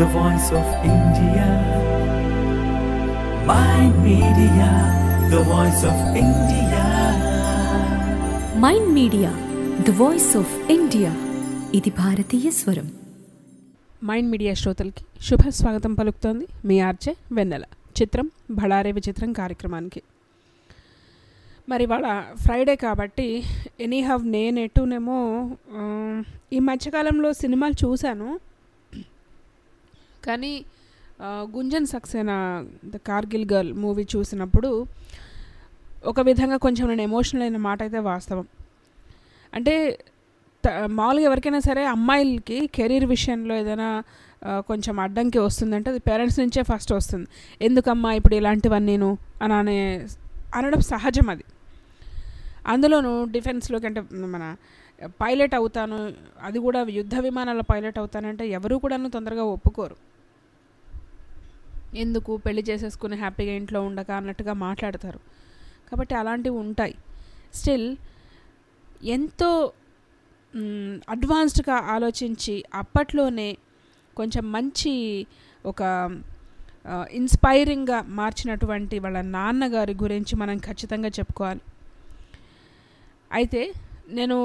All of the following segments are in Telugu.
the voice of India. Mind Media, the voice of India. Mind Media the voice of India ఇది భారతీయ స్వరం మైండ్ మీడియా శ్రోతలకి శుభ స్వాగతం పలుకుతోంది మీ ఆర్జే వెన్నెల చిత్రం బళారే విచిత్రం కార్యక్రమానికి మరి వాళ్ళ ఫ్రైడే కాబట్టి ఎనీహవ్ నేను ఎటునేమో ఆ, ఈ మధ్యకాలంలో సినిమాలు చూశాను కానీ ఆ, Gunjan Saxena the Kargil girl movie చూసినప్పుడు ఒక విధంగా కొంచెం నేను ఎమోషనల్ అయిన మాట అయితే వాస్తవం అంటే త- మామూలుగా ఎవరికైనా సరే అమ్మాయిలకి కెరీర్ విషయంలో ఏదైనా ఆ, కొంచెం అడ్డంకి వస్తుందంటే అది పేరెంట్స్ నుంచే ఫస్ట్ వస్తుంది ఎందుకమ్మా ఇప్పుడు ఇలాంటివన్నీ నేను అని అనే అనడం సహజం అది అందులోనూ డిఫెన్స్లోకి అంటే మన పైలట్ అవుతాను అది కూడా యుద్ధ విమానాల పైలట్ అవుతానంటే ఎవరు కూడాను తొందరగా ఒప్పుకోరు ఎందుకు పెళ్లి చేసేసుకుని హ్యాపీగా ఇంట్లో ఉండక అన్నట్టుగా మాట్లాడతారు కాబట్టి అలాంటివి ఉంటాయి స్టిల్ ఎంతో మ్, అడ్వాన్స్డ్గా ఆలోచించి అప్పట్లోనే కొంచెం మంచి ఒక ఆ, ఇన్స్పైరింగ్గా మార్చినటువంటి వాళ్ళ నాన్నగారి గురించి మనం ఖచ్చితంగా చెప్పుకోవాలి అయితే నేను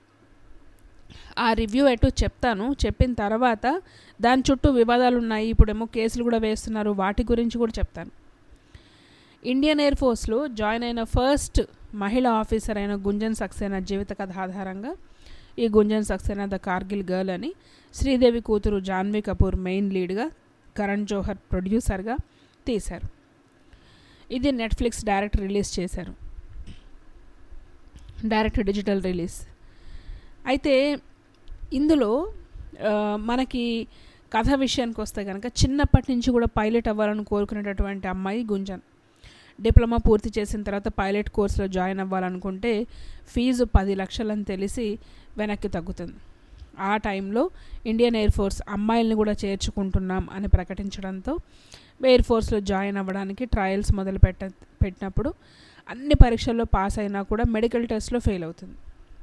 ఆ రివ్యూ ఎటు చెప్తాను చెప్పిన తర్వాత దాని చుట్టూ వివాదాలు ఉన్నాయి ఇప్పుడేమో కేసులు కూడా వేస్తున్నారు వాటి గురించి కూడా చెప్తాను ఇండియన్ ఎయిర్ ఫోర్స్లో జాయిన్ అయిన ఫస్ట్ మహిళా ఆఫీసర్ అయిన గుంజన్ సక్సేనా జీవిత కథ ఆధారంగా ఈ గుంజన్ సక్సేనా ద కార్గిల్ గర్ల్ అని శ్రీదేవి కూతురు జాన్వీ కపూర్ మెయిన్ లీడ్గా కరణ్ జోహర్ ప్రొడ్యూసర్గా తీశారు ఇది నెట్ఫ్లిక్స్ డైరెక్ట్ రిలీజ్ చేశారు డైరెక్ట్ డిజిటల్ రిలీజ్ అయితే ఇందులో ఆ, మనకి కథ విషయానికి వస్తే కనుక చిన్నప్పటి నుంచి కూడా పైలట్ అవ్వాలని కోరుకునేటటువంటి అమ్మాయి గుంజన్ డిప్లొమా పూర్తి చేసిన తర్వాత పైలట్ కోర్సులో జాయిన్ అవ్వాలనుకుంటే ఫీజు పది లక్షలని తెలిసి వెనక్కి తగ్గుతుంది ఆ టైంలో ఇండియన్ ఎయిర్ ఫోర్స్ అమ్మాయిల్ని కూడా చేర్చుకుంటున్నాం అని ప్రకటించడంతో ఎయిర్ ఫోర్స్లో జాయిన్ అవ్వడానికి ట్రయల్స్ మొదలు పెట్ట పెట్టినప్పుడు అన్ని పరీక్షల్లో పాస్ అయినా కూడా మెడికల్ టెస్ట్లో ఫెయిల్ అవుతుంది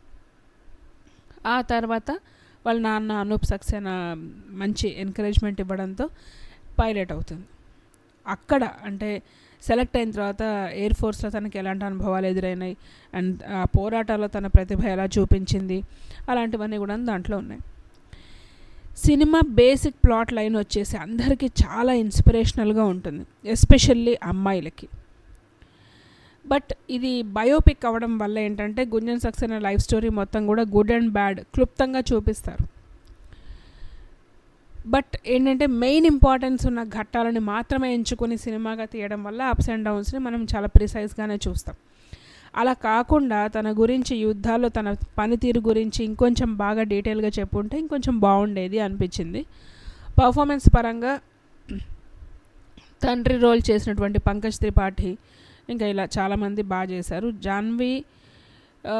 ఆ తర్వాత వాళ్ళ నాన్న అనూప్ సక్సేనా మంచి ఎంకరేజ్మెంట్ ఇవ్వడంతో పైలట్ అవుతుంది అక్కడ అంటే సెలెక్ట్ అయిన తర్వాత ఎయిర్ ఫోర్స్లో తనకి ఎలాంటి అనుభవాలు ఎదురైనాయి అండ్ ఆ పోరాటాల్లో తన ప్రతిభ ఎలా చూపించింది అలాంటివన్నీ కూడా దాంట్లో ఉన్నాయి సినిమా బేసిక్ ప్లాట్ లైన్ వచ్చేసి అందరికీ చాలా ఇన్స్పిరేషనల్గా ఉంటుంది ఎస్పెషల్లీ అమ్మాయిలకి బట్ ఇది బయోపిక్ అవ్వడం వల్ల ఏంటంటే గుంజన్ సక్సేనా లైఫ్ స్టోరీ మొత్తం కూడా గుడ్ అండ్ బ్యాడ్ క్లుప్తంగా చూపిస్తారు బట్ ఏంటంటే మెయిన్ ఇంపార్టెన్స్ ఉన్న ఘట్టాలని మాత్రమే ఎంచుకొని సినిమాగా తీయడం వల్ల అప్స్ అండ్ డౌన్స్ని మనం చాలా ప్రిసైజ్గానే చూస్తాం అలా కాకుండా తన గురించి యుద్ధాల్లో తన పనితీరు గురించి ఇంకొంచెం బాగా డీటెయిల్గా చెప్పుంటే ఇంకొంచెం బాగుండేది అనిపించింది పర్ఫార్మెన్స్ పరంగా తండ్రి రోల్ చేసినటువంటి పంకజ్ త్రిపాఠి ఇంకా ఇలా చాలామంది బాగా చేశారు జాన్వి ఆ,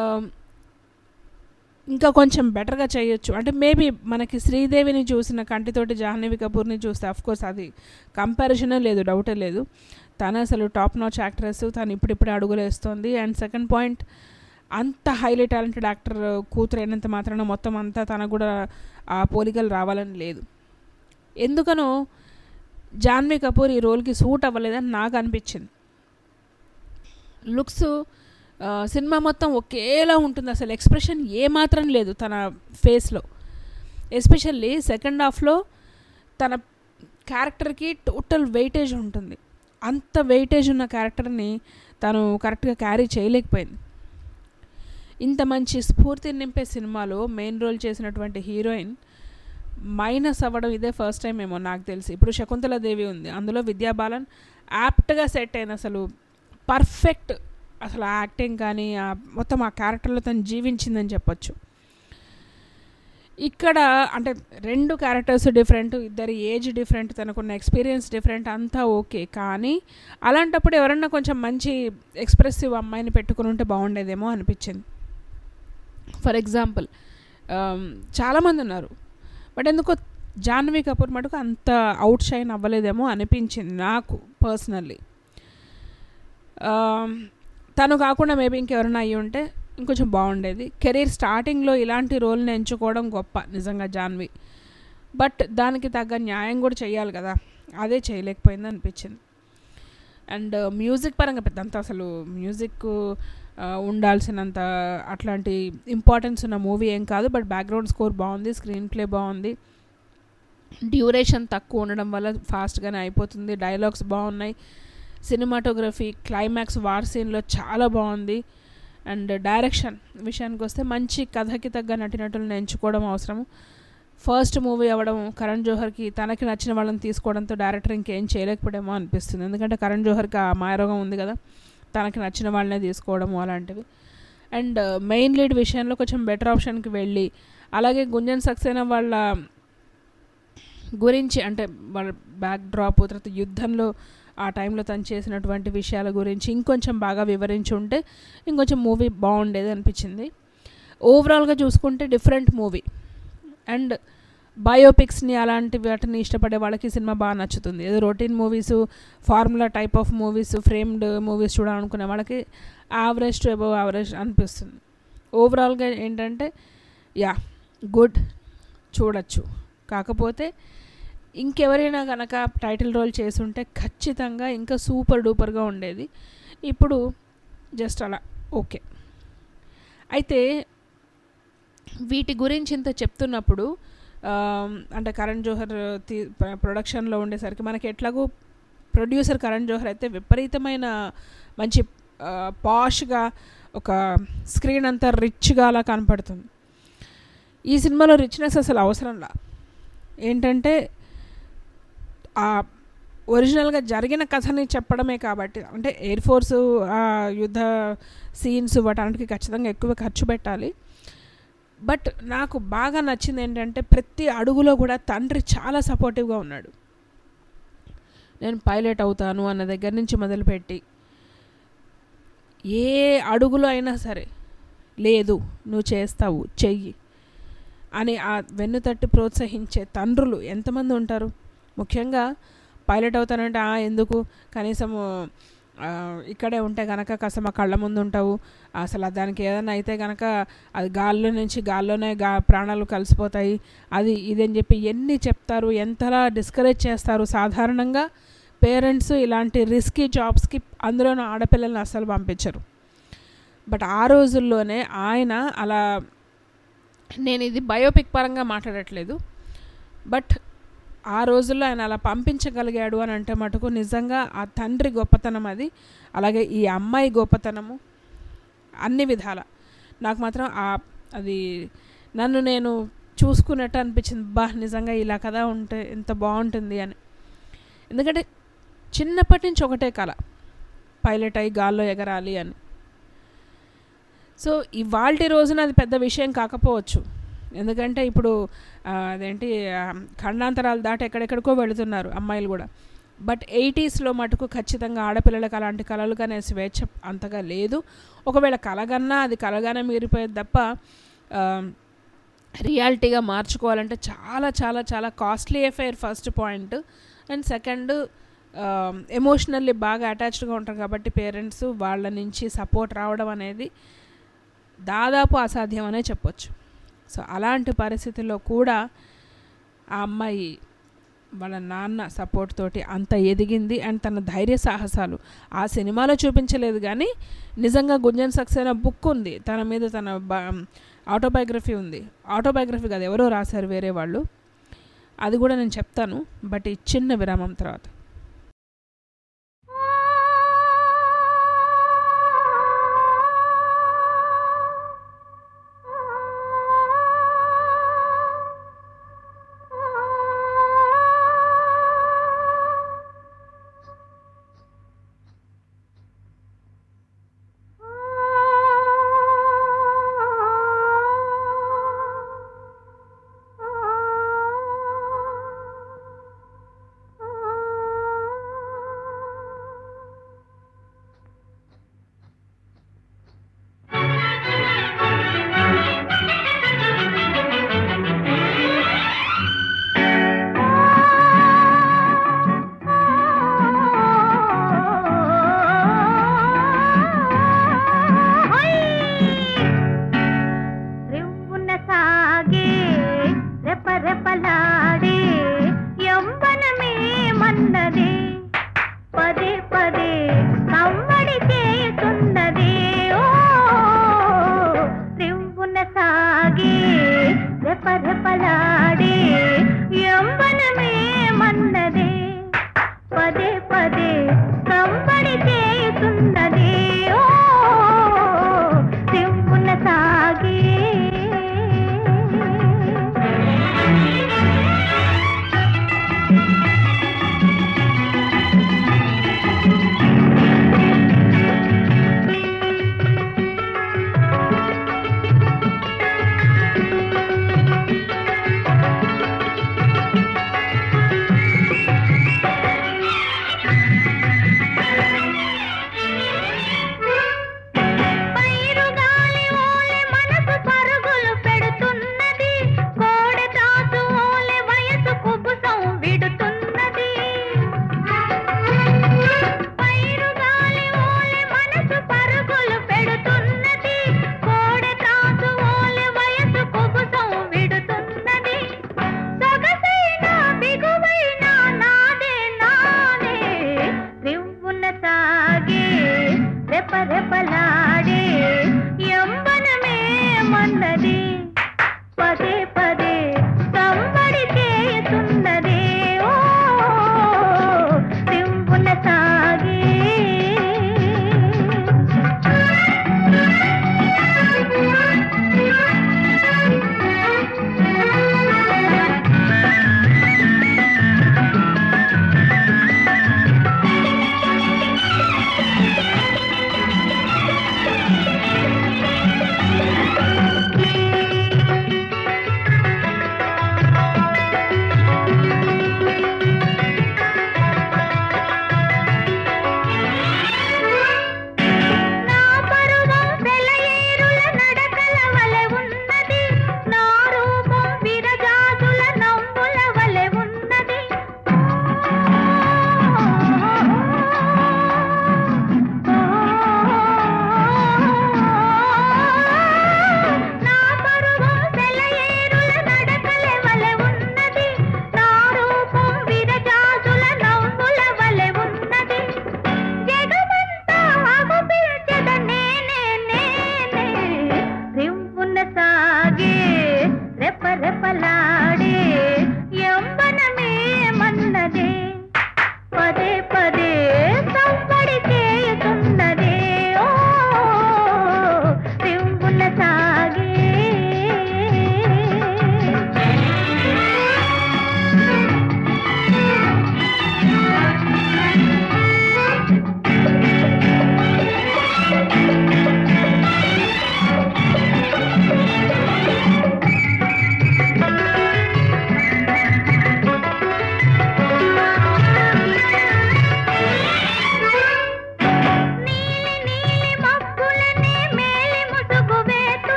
ఇంకా కొంచెం బెటర్గా చేయొచ్చు అంటే మేబీ మనకి శ్రీదేవిని చూసిన కంటితోటి జాహ్నవి కపూర్ని చూస్తే కోర్స్ అది కంపారిజనే లేదు డౌటే లేదు తను అసలు టాప్ నాచ్ యాక్ట్రెస్ తను ఇప్పుడిప్పుడే అడుగులు వేస్తుంది అండ్ సెకండ్ పాయింట్ అంత హైలీ టాలెంటెడ్ యాక్టర్ కూతురు అయినంత మాత్రాన మొత్తం అంతా తనకు కూడా ఆ పోలికలు రావాలని లేదు ఎందుకనో జాన్వీ కపూర్ ఈ రోల్కి సూట్ అవ్వలేదని నాకు అనిపించింది లుక్స్ ఆ, సినిమా మొత్తం ఒకేలా ఉంటుంది అసలు ఎక్స్ప్రెషన్ ఏమాత్రం లేదు తన ఫేస్లో ఎస్పెషల్లీ సెకండ్ హాఫ్లో తన క్యారెక్టర్కి టోటల్ వెయిటేజ్ ఉంటుంది అంత వెయిటేజ్ ఉన్న క్యారెక్టర్ని తను కరెక్ట్గా క్యారీ చేయలేకపోయింది ఇంత మంచి స్ఫూర్తిని నింపే సినిమాలో మెయిన్ రోల్ చేసినటువంటి హీరోయిన్ మైనస్ అవ్వడం ఇదే ఫస్ట్ టైం ఏమో నాకు తెలిసి ఇప్పుడు శకుంతల దేవి ఉంది అందులో విద్యా బాలన్ యాప్ట్గా సెట్ అయిన అసలు పర్ఫెక్ట్ అసలు ఆ యాక్టింగ్ కానీ ఆ మొత్తం ఆ క్యారెక్టర్లో తను జీవించిందని చెప్పొచ్చు ఇక్కడ అంటే రెండు క్యారెక్టర్స్ డిఫరెంట్ ఇద్దరి ఏజ్ డిఫరెంట్ తనకున్న ఎక్స్పీరియన్స్ డిఫరెంట్ అంతా ఓకే కానీ అలాంటప్పుడు ఎవరన్నా కొంచెం మంచి ఎక్స్ప్రెసివ్ అమ్మాయిని పెట్టుకుని ఉంటే బాగుండేదేమో అనిపించింది ఫర్ ఎగ్జాంపుల్ చాలామంది ఉన్నారు బట్ ఎందుకో జాహ్నవి కపూర్ మటుకు అంత అవుట్ షైన్ అవ్వలేదేమో అనిపించింది నాకు పర్సనల్లీ తను కాకుండా మేబీ ఇంకెవరైనా అయ్యి ఉంటే ఇంకొంచెం బాగుండేది కెరీర్ స్టార్టింగ్లో ఇలాంటి రోల్ని ఎంచుకోవడం గొప్ప నిజంగా జాన్వి బట్ దానికి తగ్గ న్యాయం కూడా చేయాలి కదా అదే చేయలేకపోయింది అనిపించింది అండ్ మ్యూజిక్ పరంగా పెద్దంత అసలు మ్యూజిక్ ఆ, ఉండాల్సినంత అట్లాంటి ఇంపార్టెన్స్ ఉన్న మూవీ ఏం కాదు బట్ బ్యాక్గ్రౌండ్ స్కోర్ బాగుంది స్క్రీన్ ప్లే బాగుంది డ్యూరేషన్ తక్కువ ఉండడం వల్ల ఫాస్ట్గానే అయిపోతుంది డైలాగ్స్ బాగున్నాయి సినిమాటోగ్రఫీ క్లైమాక్స్ వార్ సీన్లో చాలా బాగుంది అండ్ డైరెక్షన్ విషయానికి వస్తే మంచి కథకి తగ్గ నటినటులను ఎంచుకోవడం అవసరం ఫస్ట్ మూవీ అవ్వడం కరణ్ జోహర్కి తనకి నచ్చిన వాళ్ళని తీసుకోవడంతో డైరెక్టర్ ఇంకేం చేయలేకపోయామో అనిపిస్తుంది ఎందుకంటే కరణ్ జోహర్కి ఆ మాయరోగం ఉంది కదా తనకి నచ్చిన వాళ్ళనే తీసుకోవడము అలాంటివి అండ్ మెయిన్ లీడ్ విషయంలో కొంచెం బెటర్ ఆప్షన్కి వెళ్ళి అలాగే గుంజన్ సక్సేనా వాళ్ళ గురించి అంటే వాళ్ళ బ్యాక్ డ్రాప్ తర్వాత యుద్ధంలో ఆ టైంలో తను చేసినటువంటి విషయాల గురించి ఇంకొంచెం బాగా వివరించి ఉంటే ఇంకొంచెం మూవీ బాగుండేది అనిపించింది ఓవరాల్గా చూసుకుంటే డిఫరెంట్ మూవీ అండ్ బయోపిక్స్ని అలాంటి వాటిని ఇష్టపడే వాళ్ళకి ఈ సినిమా బాగా నచ్చుతుంది ఏదో routine movies formula type of movies framed movies చూడాలనుకునే వాళ్ళకి యావరేజ్ టు అబవ్ యావరేజ్ అనిపిస్తుంది ఓవరాల్గా ఏంటంటే యా గుడ్ చూడొచ్చు కాకపోతే ఇంకెవరైనా కనుక టైటిల్ రోల్ చేసుంటే ఖచ్చితంగా ఇంకా సూపర్ డూపర్గా ఉండేది ఇప్పుడు జస్ట్ అలా ఓకే అయితే వీటి గురించి ఇంత చెప్తున్నప్పుడు ఆ, అంటే కరణ్ జోహర్ తీ ప్రొడక్షన్లో ఉండేసరికి మనకి ఎట్లాగో ప్రొడ్యూసర్ కరణ్ జోహర్ అయితే విపరీతమైన మంచి పాష్గా ఒక స్క్రీన్ అంతా రిచ్గా అలా కనపడుతుంది ఈ సినిమాలో రిచ్నెస్ అసలు అవసరంలా ఏంటంటే ఆ ఒరిజినల్గా జరిగిన కథని చెప్పడమే కాబట్టి అంటే ఎయిర్ ఫోర్సు ఆ యుద్ధ సీన్స్ వాటన్నిటికి ఖచ్చితంగా ఎక్కువ ఖర్చు పెట్టాలి బట్ నాకు బాగా నచ్చింది ఏంటంటే ప్రతి అడుగులో కూడా తండ్రి చాలా సపోర్టివ్గా ఉన్నాడు నేను పైలట్ అవుతాను అన్న దగ్గర నుంచి మొదలుపెట్టి ఏ అడుగులో అయినా సరే లేదు నువ్వు చేస్తావు చెయ్యి అని ఆ వెన్ను తట్టి ప్రోత్సహించే తండ్రులు ఎంతమంది ఉంటారు ముఖ్యంగా పైలట్ అవుతానంటే "ఆ, ఎందుకు కనీసం ఆ, ఇక్కడే ఉంటే కనుక కాస్త మా కళ్ళ ముందు ఉంటావు అసలు దానికి ఏదైనా అయితే కనుక అది గాల్లో నుంచి గాల్లోనే గా ప్రాణాలు కలిసిపోతాయి అది ఇదని చెప్పి ఎన్ని చెప్తారు ఎంతలా డిస్కరేజ్ చేస్తారు సాధారణంగా పేరెంట్స్ ఇలాంటి రిస్కీ జాబ్స్కి అందులోనూ ఆడపిల్లల్ని అస్సలు పంపించరు బట్ ఆ రోజుల్లోనే ఆయన అలా నేను ఇది బయోపిక్ పరంగా మాట్లాడట్లేదు బట్ ఆ రోజుల్లో ఆయన అలా పంపించగలిగాడు అని అంటే మటుకు నిజంగా ఆ తండ్రి గొప్పతనం అది అలాగే ఈ అమ్మాయి గొప్పతనము అన్ని విధాల నాకు మాత్రం ఆ అది నన్ను నేను చూసుకున్నట్టు అనిపించింది బా నిజంగా ఇలా కదా ఉంటే ఎంత బాగుంటుంది అని ఎందుకంటే చిన్నప్పటి నుంచి ఒకటే కళ పైలట్ అయి గాల్లో ఎగరాలి అని సో ఇవాల్టి రోజున అది పెద్ద విషయం కాకపోవచ్చు ఎందుకంటే ఇప్పుడు ఆ, అదేంటి ఆ, ఖండాంతరాలు దాటి ఎక్కడెక్కడికో వెళుతున్నారు అమ్మాయిలు కూడా బట్ ఎయిటీస్లో మటుకు ఖచ్చితంగా ఆడపిల్లలకు అలాంటి కళలు కనే స్వేచ్ఛ అంతగా లేదు ఒకవేళ కలగన్నా అది కలగానే మిగిలిపోయేది తప్ప ఆ, రియాలిటీగా మార్చుకోవాలంటే చాలా చాలా చాలా costly affair first point and second emotionally బాగా అటాచ్డ్గా ఉంటారు కాబట్టి పేరెంట్స్ వాళ్ళ నుంచి సపోర్ట్ రావడం అనేది దాదాపు అసాధ్యం అనే చెప్పొచ్చు సో అలాంటి పరిస్థితుల్లో కూడా ఆ అమ్మాయి వాళ్ళ నాన్న సపోర్ట్ తోటి అంత ఎదిగింది అండ్ తన ధైర్య సాహసాలు ఆ సినిమాలో చూపించలేదు కానీ నిజంగా గుంజన్ సక్సేనా బుక్ ఉంది తన మీద తన ఆటోబయోగ్రఫీ ఉంది ఆటోబయోగ్రఫీ కాదు ఎవరో రాశారు వేరే వాళ్ళు అది కూడా నేను చెప్తాను బట్ ఈ చిన్న విరామం తర్వాత ఆ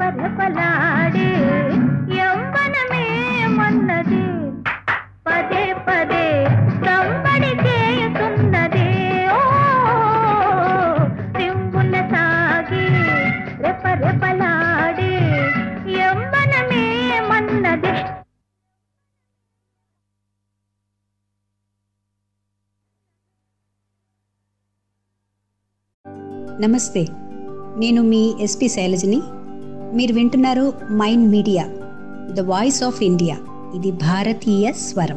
రెపరెపలాడే యవ్వనమే మన్నది పదే పదే సంబడి చేయుతున్నదే ఓ రింగున సాగి రెపరెపలాడే యవ్వనమే మన్నది నమస్తే నేను మీ ఎస్పి శైలజని మీరు వింటున్నారు Mind Media the voice of India ఇది భారతీయ స్వరం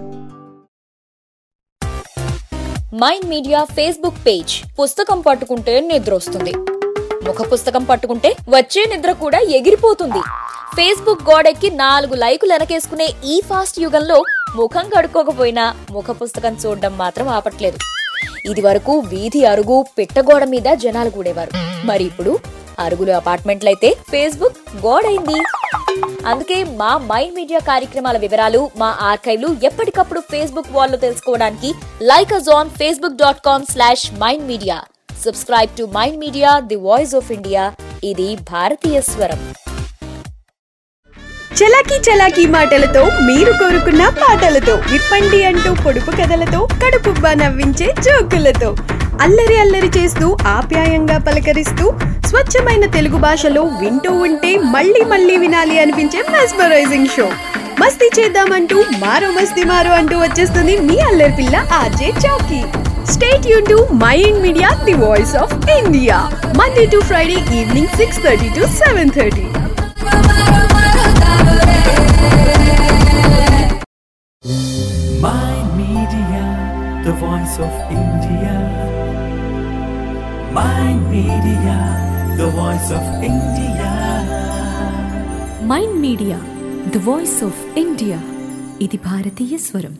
మైండ్ మీడియా ఫేస్బుక్ పేజ్ పుస్తకం పట్టుకుంటే నిద్ర వస్తుంది ముఖ పుస్తకం పట్టుకుంటే వచ్చే నిద్ర కూడా ఎగిరిపోతుంది ఫేస్బుక్ గోడెక్కి నాలుగు లైకులు వెనకేసుకునే ఈ ఫాస్ట్ యుగంలో ముఖం కడుక్కోకపోయినా ముఖ పుస్తకం చూడడం మాత్రం ఆపట్లేదు ఇది వరకు వీధి అరుగు పిట్టగోడ మీద జనాలు కూడేవారు మరి ఇప్పుడు అరుగులు అపార్ట్మెంట్లయితే ఫేస్బుక్ గోడైంది అందుకే మా మైండ్ మీడియా కార్యక్రమాల వివరాలు మా ఆర్కైవ్లు ఎప్పటికప్పుడు ఫేస్బుక్ వాల్లో తెలుసుకోవడానికి like us on Facebook dot com slash Mind Media subscribe to Mind Media the voice of India ఇది భారతీయ స్వరం చలాకీ చలాకీ మాటలతో మీరు కోరుకున్న పాటలతో విప్పండి అంటూ పొడుపు కథలతో కడుపుబ్బా నవ్వించే జోకులతో అల్లరి అల్లరి చేస్తూ ఆప్యాయంగా పలకరిస్తూ స్వచ్ఛమైన తెలుగు భాషలో వింటూ ఉంటే మళ్ళీ మళ్ళీ వినాలి అనిపించే మెస్మరైజింగ్ షో మస్తీ చేద్దామంటూ మారో మస్తీ మారో అంటూ వచ్చేస్తుంది మీ అల్లరి పిల్ల ఆర్జే చౌకీ స్టేట్ యూ to Mind Media the voice of India Monday to Friday evening six thirty to seven thirty Mind Media, the voice of India. Mind Media, the voice of India. Mind Media the voice of India ఇది భారతీయ స్వరం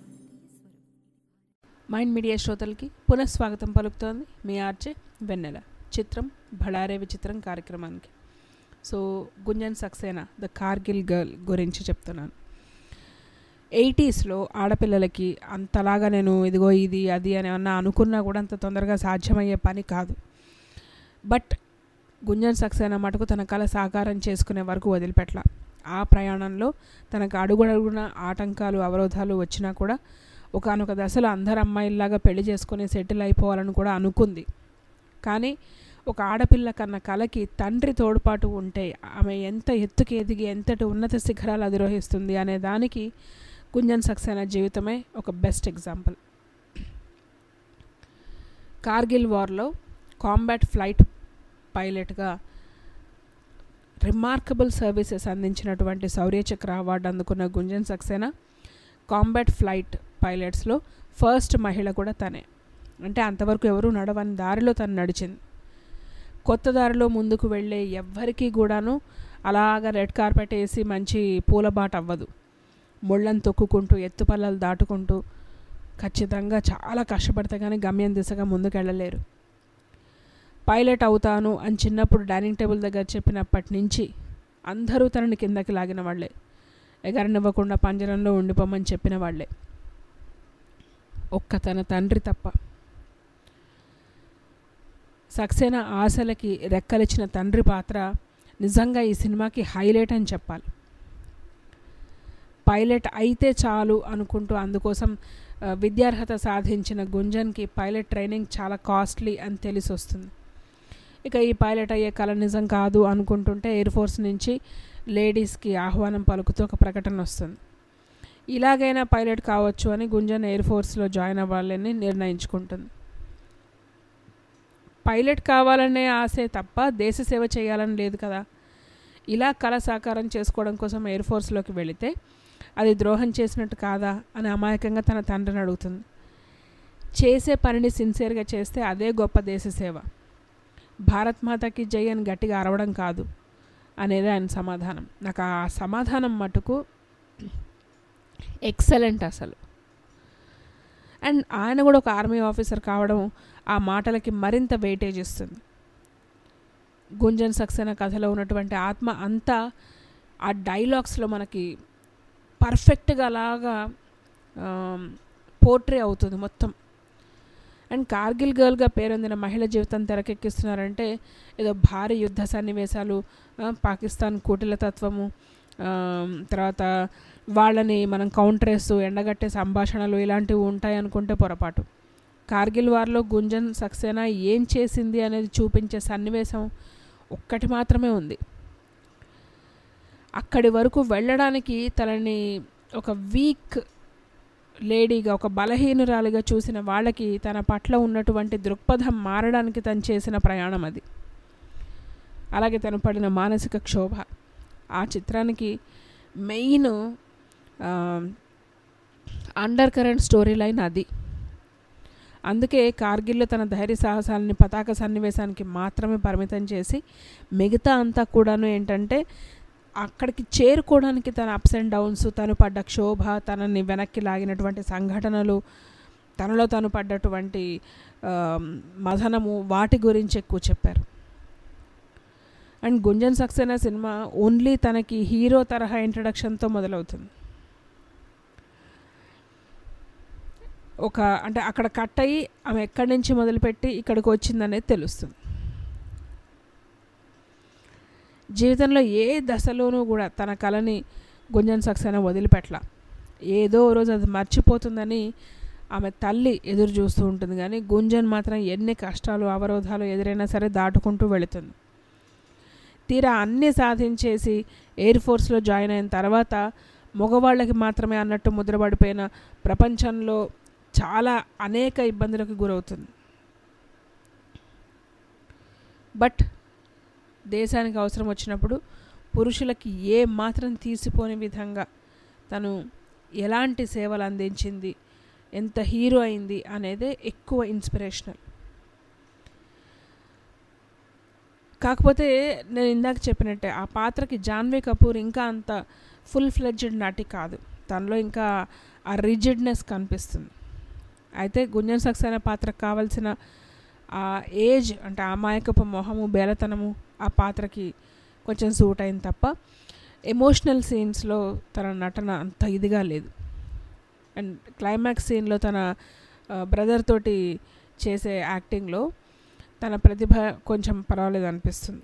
మైండ్ మీడియా శ్రోతలకి పునఃస్వాగతం పలుకుతోంది మీ ఆర్చే వెన్నెల చిత్రం భళారే విచిత్రం కార్యక్రమానికి so Gunjan Saxena the Kargil girl గురించి చెప్తున్నాను ఎయిటీస్లో ఆడపిల్లలకి అంతలాగా నేను ఇదిగో ఇది అది అని అన్నా అనుకున్నా కూడా అంత తొందరగా సాధ్యమయ్యే పని కాదు బట్ గుంజన్ సక్సేనా మటుకు తన కళ సాకారం చేసుకునే వరకు వదిలిపెట్ల ఆ ప్రయాణంలో తనకు అడుగుడడుగున ఆటంకాలు అవరోధాలు వచ్చినా కూడా ఒకనొక దశలో అందరు అమ్మాయిల్లాగా పెళ్లి చేసుకుని సెటిల్ అయిపోవాలని కూడా అనుకుంది కానీ ఒక ఆడపిల్ల కన్న కళకి తండ్రి తోడ్పాటు ఉంటే ఆమె ఎంత ఎత్తుకి ఎదిగి ఎంతటి ఉన్నత శిఖరాలు అధిరోహిస్తుంది అనే దానికి గుంజన్ సక్సేనా జీవితమే ఒక బెస్ట్ ఎగ్జాంపుల్ కార్గిల్ వార్లో కాంబాట్ ఫ్లైట్ పైలట్గా రిమార్కబుల్ సర్వీసెస్ అందించినటువంటి శౌర్య చక్ర అవార్డు అందుకున్న గుంజన్ సక్సేనా కాంబాట్ ఫ్లైట్ పైలట్స్లో ఫస్ట్ మహిళ కూడా తనే అంటే అంతవరకు ఎవరు నడవని దారిలో తను నడిచింది కొత్త దారిలో ముందుకు వెళ్ళే ఎవ్వరికీ కూడాను అలాగ రెడ్ కార్పెట్ వేసి మంచి పూలబాట అవ్వదు ముళ్ళను తొక్కుకుంటూ ఎత్తుపల్లలు దాటుకుంటూ ఖచ్చితంగా చాలా కష్టపడితే కానీ గమ్యం దిశగా ముందుకు వెళ్ళలేరు పైలట్ అవుతాను అని చిన్నప్పుడు డైనింగ్ టేబుల్ దగ్గర చెప్పినప్పటి నుంచి అందరూ తనని కిందకి లాగిన వాళ్ళే ఎగరనివ్వకుండా పంజరంలో ఉండిపోమని చెప్పిన వాళ్ళే ఒక్క తన తండ్రి తప్ప సక్సేనా ఆశలకి రెక్కలిచ్చిన తండ్రి పాత్ర నిజంగా ఈ సినిమాకి హైలైట్ అని చెప్పాలి పైలట్ అయితే చాలు అనుకుంటూ అందుకోసం ఆ, విద్యార్హత సాధించిన గుంజన్కి పైలట్ ట్రైనింగ్ చాలా కాస్ట్లీ అని తెలిసి వస్తుంది ఇక ఈ పైలట్ అయ్యే కళ నిజం కాదు అనుకుంటుంటే ఎయిర్ ఫోర్స్ నుంచి లేడీస్కి ఆహ్వానం పలుకుతూ ఒక ప్రకటన వస్తుంది ఇలాగైనా పైలట్ కావచ్చు అని గుంజన్ ఎయిర్ ఫోర్స్లో జాయిన్ అవ్వాలని నిర్ణయించుకుంటుంది పైలట్ కావాలనే ఆశే తప్ప దేశ సేవ చేయాలని లేదు కదా ఇలా కళ సాకారం చేసుకోవడం కోసం ఎయిర్ ఫోర్స్లోకి వెళితే అది ద్రోహం చేసినట్టు కాదా అని అమాయకంగా తన తండ్రిని అడుగుతుంది చేసే పనిని సిన్సియర్గా చేస్తే అదే గొప్ప దేశ సేవ భారత్ మాతకి జై అని గట్టిగా అరవడం కాదు అనేది ఆయన సమాధానం నాకు ఆ సమాధానం మటుకు ఎక్సలెంట్ అసలు అండ్ ఆయన కూడా ఒక ఆర్మీ ఆఫీసర్ కావడం ఆ మాటలకి మరింత వెయిటేజ్ ఇస్తుంది గుంజన్ సక్సేనా కథలో ఉన్నటువంటి ఆత్మ అంతా ఆ డైలాగ్స్లో మనకి పర్ఫెక్ట్గా అలాగా పోర్ట్రే అవుతుంది మొత్తం అండ్ కార్గిల్ గర్ల్గా పేరొందిన మహిళ జీవితం తెరకెక్కిస్తున్నారంటే ఏదో భారీ యుద్ధ సన్నివేశాలు ఆ, పాకిస్తాన్ కుటిలతత్వము ఆ, తర్వాత వాళ్ళని మనం కౌంటరేస్తూ ఎండగట్టే సంభాషణలు ఇలాంటివి ఉంటాయి అనుకుంటే పొరపాటు కార్గిల్ వార్లో గుంజన్ సక్సేనా ఏం చేసింది అనేది చూపించే సన్నివేశం ఒక్కటి మాత్రమే ఉంది అక్కడి వరకు వెళ్ళడానికి తనని ఒక వీక్ లేడీగా ఒక బలహీనురాలిగా చూసిన వాళ్ళకి తన పట్ల ఉన్నటువంటి దృక్పథం మారడానికి తను చేసిన ప్రయాణం అది అలాగే తను పడిన మానసిక క్షోభ ఆ చిత్రానికి main undercurrent storyline అది అందుకే కార్గిల్లో తన ధైర్య సాహసాలని పతాక సన్నివేశానికి మాత్రమే పరిమితం చేసి మిగతా అంతా కూడాను ఏంటంటే అక్కడికి చేరుకోవడానికి తన అప్స్ అండ్ డౌన్స్ తను పడ్డ క్షోభ తనని వెనక్కి లాగినటువంటి సంఘటనలు తనలో తను పడ్డటువంటి ఆ, మథనము వాటి గురించి ఎక్కువ చెప్పారు and Gunjan Saxena cinema only తనకి హీరో తరహా ఇంట్రడక్షన్తో మొదలవుతుంది ఒక అంటే అక్కడ కట్ అయ్యి ఆమె ఎక్కడి నుంచి మొదలుపెట్టి ఇక్కడికి వచ్చిందనేది తెలుస్తుంది జీవితంలో ఏ దశలోనూ కూడా తన కళని గుంజన్ సక్సేనా వదిలిపెట్టల ఏదో ఓ రోజు అది మర్చిపోతుందని ఆమె తల్లి ఎదురు చూస్తూ ఉంటుంది కానీ గుంజన్ మాత్రం ఎన్ని కష్టాలు అవరోధాలు ఎదురైనా సరే దాటుకుంటూ వెళుతుంది తీరా అన్నీ సాధించేసి ఎయిర్ ఫోర్స్లో జాయిన్ అయిన తర్వాత మగవాళ్ళకి మాత్రమే అన్నట్టు ముద్రపడిపోయిన ప్రపంచంలో చాలా అనేక ఇబ్బందులకు గురవుతుంది బట్ దేశానికి అవసరం వచ్చినప్పుడు పురుషులకి ఏ మాత్రం తీసిపోని విధంగా తను ఎలాంటి సేవలు అందించింది ఎంత హీరో అయింది అనేదే ఎక్కువ ఇన్స్పిరేషనల్ కాకపోతే నేను ఇందాక చెప్పినట్టే ఆ పాత్రకి జాన్వీ కపూర్ ఇంకా అంత ఫుల్ ఫ్లెడ్జ్డ్ నటి కాదు తనలో ఇంకా ఆ రిజిడ్నెస్ కనిపిస్తుంది అయితే గుంజన్ సక్సేనా పాత్రకు కావాల్సిన ఆ ఏజ్ అంటే అమాయకపు మొహము బేలతనము ఆ పాత్రకి కొంచెం సూట్ అయింది తప్ప ఎమోషనల్ సీన్స్లో తన నటన అంత ఇదిగా లేదు అండ్ క్లైమాక్స్ సీన్లో తన బ్రదర్ తోటి చేసే యాక్టింగ్లో తన ప్రతిభ కొంచెం పర్వాలేదు అనిపిస్తుంది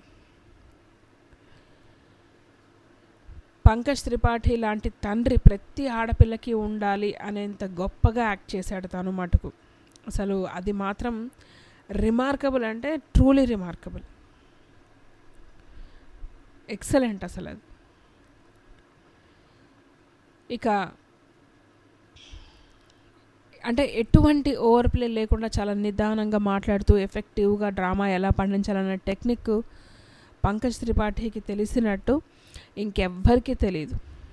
పంకజ్ త్రిపాఠి లాంటి తండ్రి ప్రతి ఆడపిల్లకి ఉండాలి అనేంత గొప్పగా యాక్ట్ చేశాడు తను మటుకు అసలు అది మాత్రం రిమార్కబుల్ అంటే ట్రూలీ రిమార్కబుల్ ఎక్సలెంట్ అసలు అది ఇక అంటే ఎటువంటి ఓవర్ ప్లే లేకుండా చాలా నిదానంగా మాట్లాడుతూ ఎఫెక్టివ్గా డ్రామా ఎలా పండించాలన్న టెక్నిక్ పంకజ్ త్రిపాఠికి తెలిసినట్టు ఇంకెవ్వరికీ తెలియదు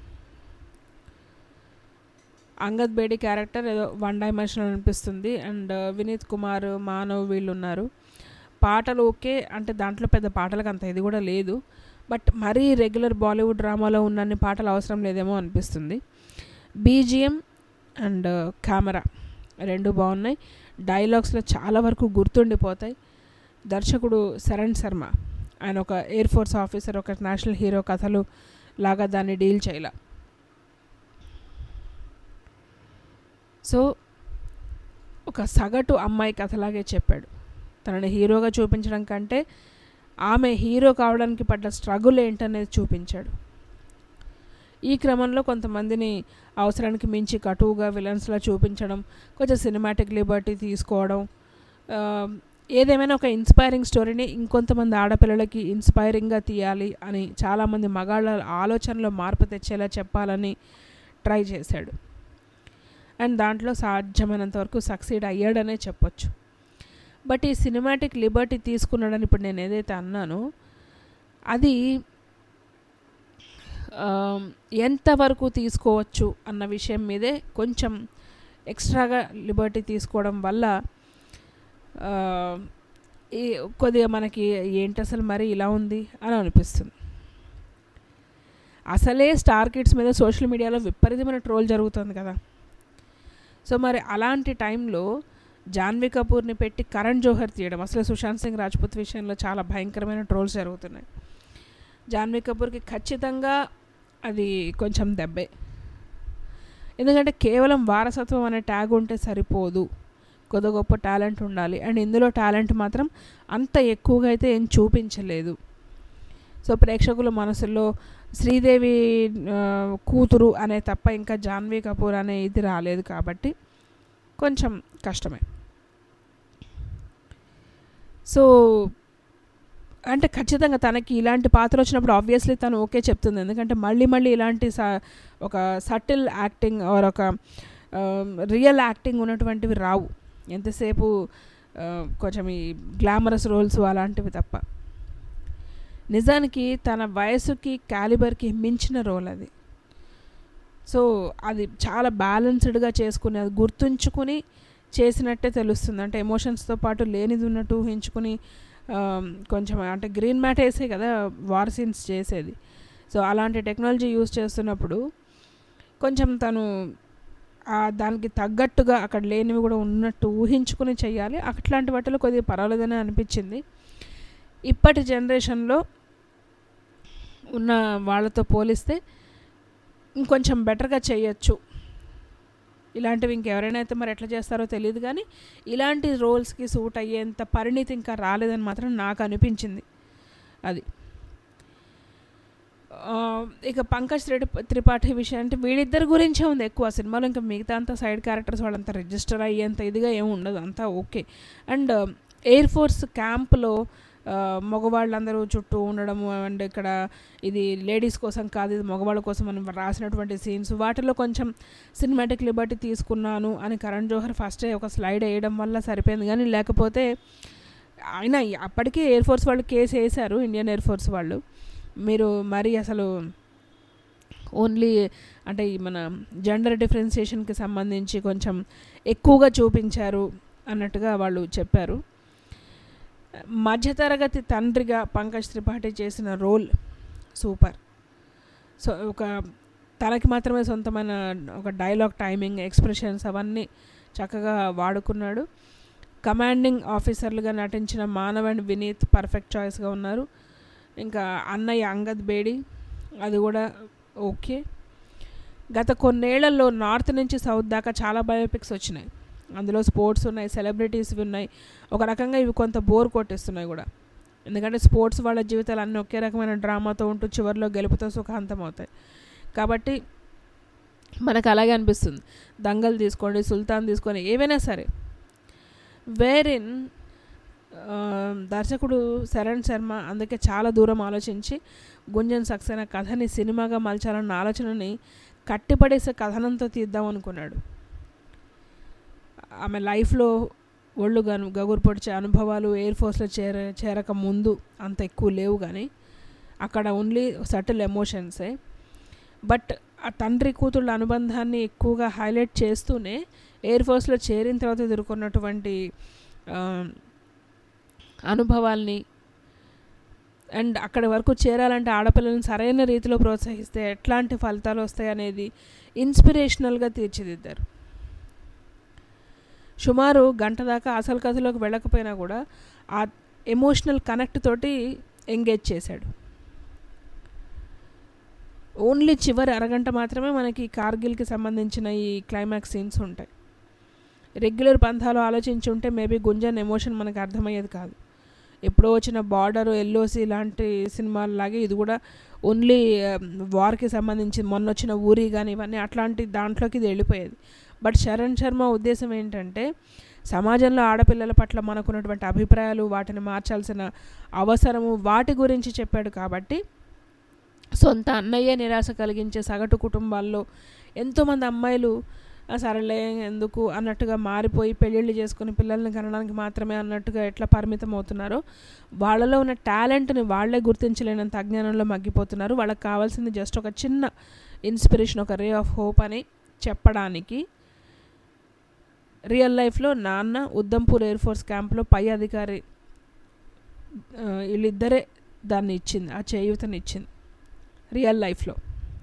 అంగద్ బేడి క్యారెక్టర్ ఏదో వన్ డైమెన్షనల్ అనిపిస్తుంది అండ్ వినీత్ కుమార్ మానవ్ వీళ్ళు ఉన్నారు పాటలు ఓకే అంటే దాంట్లో పెద్ద పాటలకు అంత ఇది కూడా లేదు బట్ మరీ రెగ్యులర్ బాలీవుడ్ డ్రామాలో ఉన్నన్ని పాటలు అవసరం లేదేమో అనిపిస్తుంది బీజిఎం అండ్ కెమెరా రెండు బాగున్నాయి డైలాగ్స్లో చాలా వరకు గుర్తుండిపోతాయి దర్శకుడు శరణ్ శర్మ ఆయన ఒక ఎయిర్ ఫోర్స్ ఆఫీసర్ ఒక నేషనల్ హీరో కథలు లాగా దాన్ని డీల్ చేయాల సో ఒక సగటు అమ్మాయి కథలాగే చెప్పాడు తనని హీరోగా చూపించడం కంటే ఆమె హీరో కావడానికి పడ్డ స్ట్రగుల్ ఏంటనేది చూపించాడు ఈ క్రమంలో కొంతమందిని అవసరానికి మించి కటువుగా విలన్స్లా చూపించడం కొంచెం సినిమాటిక్ లిబర్టీ తీసుకోవడం ఆ, ఏదేమైనా ఒక ఇన్స్పైరింగ్ స్టోరీని ఇంకొంతమంది ఆడపిల్లలకి ఇన్స్పైరింగ్గా తీయాలి అని చాలామంది మగాళ్ళ ఆలోచనలో మార్పు తెచ్చేలా చెప్పాలని ట్రై చేశాడు అండ్ దాంట్లో సాధ్యమైనంత వరకు సక్సీడ్ అయ్యాడనే చెప్పొచ్చు బట్ ఈ సినిమాటిక్ లిబర్టీ తీసుకున్నాడని ఇప్పుడు నేను ఏదైతే అన్నానో అది ఆ, ఎంతవరకు తీసుకోవచ్చు అన్న విషయం మీదే కొంచెం ఎక్స్ట్రాగా లిబర్టీ తీసుకోవడం వల్ల ఆ, ఈ కొద్దిగా మనకి ఏంటి అసలు మరి ఇలా ఉంది అని అనిపిస్తుంది అసలే స్టార్ కిడ్స్ మీద సోషల్ మీడియాలో విపరీతమైన ట్రోల్ జరుగుతుంది కదా సో మరి అలాంటి టైంలో జాన్వీ కపూర్ని పెట్టి కరణ్ జోహర్ తీయడం అసలు సుశాంత్ సింగ్ రాజ్పుత్ విషయంలో చాలా భయంకరమైన ట్రోల్స్ జరుగుతున్నాయి జాన్వీ కపూర్కి ఖచ్చితంగా అది కొంచెం దెబ్బే ఎందుకంటే కేవలం వారసత్వం అనే ట్యాగ్ ఉంటే సరిపోదు కొద్ది గొప్ప టాలెంట్ ఉండాలి అండ్ ఇందులో టాలెంట్ మాత్రం అంత ఎక్కువగా అయితే ఏం చూపించలేదు సో ప్రేక్షకుల మనసుల్లో శ్రీదేవి ఆ, కూతురు అనే తప్ప ఇంకా జాన్వీ కపూర్ అనే ఇది రాలేదు కాబట్టి కొంచెం కష్టమే సో అంటే ఖచ్చితంగా తనకి ఇలాంటి పాత్ర వచ్చినప్పుడు ఆబ్వియస్లీ తను ఓకే చెప్తుంది ఎందుకంటే మళ్ళీ మళ్ళీ ఇలాంటి స ఒక సటిల్ యాక్టింగ్ ఆర్ ఒక రియల్ యాక్టింగ్ ఉన్నటువంటివి రావు ఎంతసేపు ఆ, కొంచెం ఈ గ్లామరస్ రోల్స్ అలాంటివి తప్ప నిజానికి తన వయసుకి క్యాలిబర్కి మించిన రోల్ అది సో అది చాలా బ్యాలెన్స్డ్గా చేసుకుని అది గుర్తుంచుకుని చేసినట్టే తెలుస్తుంది అంటే ఎమోషన్స్తో పాటు లేనిది ఉన్నట్టు ఊహించుకుని ఆ, కొంచెం అంటే గ్రీన్ మ్యాట్ వేసే కదా వార్ సీన్స్ చేసేది సో అలాంటి టెక్నాలజీ యూస్ చేస్తున్నప్పుడు కొంచెం తను ఆ దానికి తగ్గట్టుగా అక్కడ లేనివి కూడా ఉన్నట్టు ఊహించుకుని చేయాలి అట్లాంటి వాటిలో కొద్దిగా పర్వాలేదని అనిపించింది ఇప్పటి జనరేషన్లో ఉన్న వాళ్ళతో పోలిస్తే ఇంకొంచెం బెటర్గా చేయొచ్చు ఇలాంటివి ఇంకెవరైనా అయితే మరి ఎట్లా చేస్తారో తెలియదు కానీ ఇలాంటి రోల్స్కి సూట్ అయ్యేంత పరిణితి ఇంకా రాలేదని మాత్రం నాకు అనిపించింది అది ఆ, ఇక పంకజ్ త్రిడి త్రిపాఠి విషయం అంటే వీళ్ళిద్దరి గురించే ఉంది ఎక్కువ సినిమాలో ఇంకా మిగతా అంతా సైడ్ క్యారెక్టర్స్ వాళ్ళంతా రిజిస్టర్ అయ్యేంత ఇదిగా ఏమి ఉండదు అంతా ఓకే అండ్ ఎయిర్ ఫోర్స్ క్యాంప్లో మగవాళ్ళందరూ చుట్టూ ఉండడము అండ్ ఇక్కడ ఇది లేడీస్ కోసం కాదు ఇది మగవాళ్ళ కోసం మనం రాసినటువంటి సీన్స్ వాటిలో కొంచెం సినిమాటిక్ లిబర్టీ తీసుకున్నాను అని కరణ్ జోహర్ ఫస్టే ఒక స్లైడ్ వేయడం వల్ల సరిపోయింది కానీ లేకపోతే ఆయన అప్పటికే ఎయిర్ ఫోర్స్ వాళ్ళు కేసు వేశారు ఇండియన్ ఎయిర్ ఫోర్స్ వాళ్ళు మీరు మరి అసలు ఓన్లీ అంటే ఈ మన జెండర్ డిఫరెన్సియేషన్కి సంబంధించి కొంచెం ఎక్కువగా చూపించారు అన్నట్టుగా వాళ్ళు చెప్పారు మధ్యతరగతి తండ్రిగా పంకజ్ త్రిపాఠి చేసిన రోల్ సూపర్ సో ఒక తనకి మాత్రమే సొంతమైన ఒక డైలాగ్ టైమింగ్ ఎక్స్ప్రెషన్స్ అవన్నీ చక్కగా వాడుకున్నాడు కమాండింగ్ ఆఫీసర్లుగా నటించిన మానవ్ అండ్ వినీత్ పర్ఫెక్ట్ చాయిస్గా ఉన్నారు ఇంకా అన్నయ్య అంగద్ బేడి అది కూడా ఓకే గత కొన్నేళ్లలో నార్త్ నుంచి సౌత్ దాకా చాలా బయోపిక్స్ వచ్చినాయి అందులో స్పోర్ట్స్ ఉన్నాయి సెలబ్రిటీస్వి ఉన్నాయి ఒక రకంగా ఇవి కొంత బోర్ కొట్టేస్తున్నాయి కూడా ఎందుకంటే స్పోర్ట్స్ వాళ్ళ జీవితాలు అన్నీ ఒకే రకమైన డ్రామాతో ఉంటూ చివరిలో గెలుపుతో సుఖాంతం అవుతాయి కాబట్టి మనకు అలాగే అనిపిస్తుంది దంగల్ తీసుకోండి సుల్తాన్ తీసుకొని ఏవైనా సరే వేరిన్ దర్శకుడు శరణ్ శర్మ అందుకే చాలా దూరం ఆలోచించి గుంజన్ సక్సేనా కథని సినిమాగా మలచాలన్న ఆలోచనని కట్టిపడేసే కథనంతో తీద్దాం అనుకున్నాడు ఆమె లైఫ్లో ఒళ్ళు గను గగురు పొడిచే అనుభవాలు ఎయిర్ ఫోర్స్లో చేర చేరక ముందు అంత ఎక్కువ లేవు కానీ అక్కడ ఓన్లీ సటిల్ ఎమోషన్సే బట్ ఆ తండ్రి కూతుళ్ళ అనుబంధాన్ని ఎక్కువగా హైలైట్ చేస్తూనే ఎయిర్ ఫోర్స్లో చేరిన తర్వాత ఎదుర్కొన్నటువంటి ఆ, అనుభవాల్ని అండ్ అక్కడి వరకు చేరాలంటే ఆడపిల్లలను సరైన రీతిలో ప్రోత్సహిస్తే ఎట్లాంటి ఫలితాలు వస్తాయి అనేది ఇన్స్పిరేషనల్గా తీర్చిదిద్దారు సుమారు గంట దాకా అసలు కథలోకి వెళ్ళకపోయినా కూడా ఆ ఎమోషనల్ కనెక్ట్ తోటి ఎంగేజ్ చేశాడు ఓన్లీ చివరి అరగంట మాత్రమే మనకి కార్గిల్కి సంబంధించిన ఈ క్లైమాక్స్ సీన్స్ ఉంటాయి రెగ్యులర్ పంథాలు ఆలోచించి ఉంటే మేబీ గుంజన్ ఎమోషన్ మనకు అర్థమయ్యేది కాదు ఎప్పుడో వచ్చిన బార్డర్ ఎల్ఓసి లాంటి సినిమాలాగే ఇది కూడా ఓన్లీ వార్కి సంబంధించి మొన్న వచ్చిన ఊరి కానీ ఇవన్నీ అట్లాంటి దాంట్లోకి ఇది వెళ్ళిపోయేది బట్ శరణ్ శర్మ ఉద్దేశం ఏంటంటే సమాజంలో ఆడపిల్లల పట్ల మనకున్నటువంటి అభిప్రాయాలు వాటిని మార్చాల్సిన అవసరము వాటి గురించి చెప్పాడు కాబట్టి సొంత అన్నయ్య నిరాశ కలిగించే సగటు కుటుంబాల్లో ఎంతోమంది అమ్మాయిలు "ఆ, సరేలే ఎందుకు అన్నట్టుగా మారిపోయి పెళ్ళిళ్ళు చేసుకుని పిల్లల్ని కనడానికి మాత్రమే అన్నట్టుగా ఎట్లా పరిమితం అవుతున్నారో వాళ్ళలో ఉన్న టాలెంట్ని వాళ్ళే గుర్తించలేనంత అజ్ఞానంలో మగ్గిపోతున్నారు వాళ్ళకి కావాల్సింది జస్ట్ ఒక చిన్న ఇన్స్పిరేషన్ ఒక రే ఆఫ్ హోప్ అని చెప్పడానికి రియల్ లైఫ్లో నాన్న ఉద్దంపూర్ ఎయిర్ ఫోర్స్ క్యాంప్లో పై అధికారి ఆ, వీళ్ళిద్దరే దాన్ని ఇచ్చింది ఆ చేయూతని ఇచ్చింది రియల్ లైఫ్లో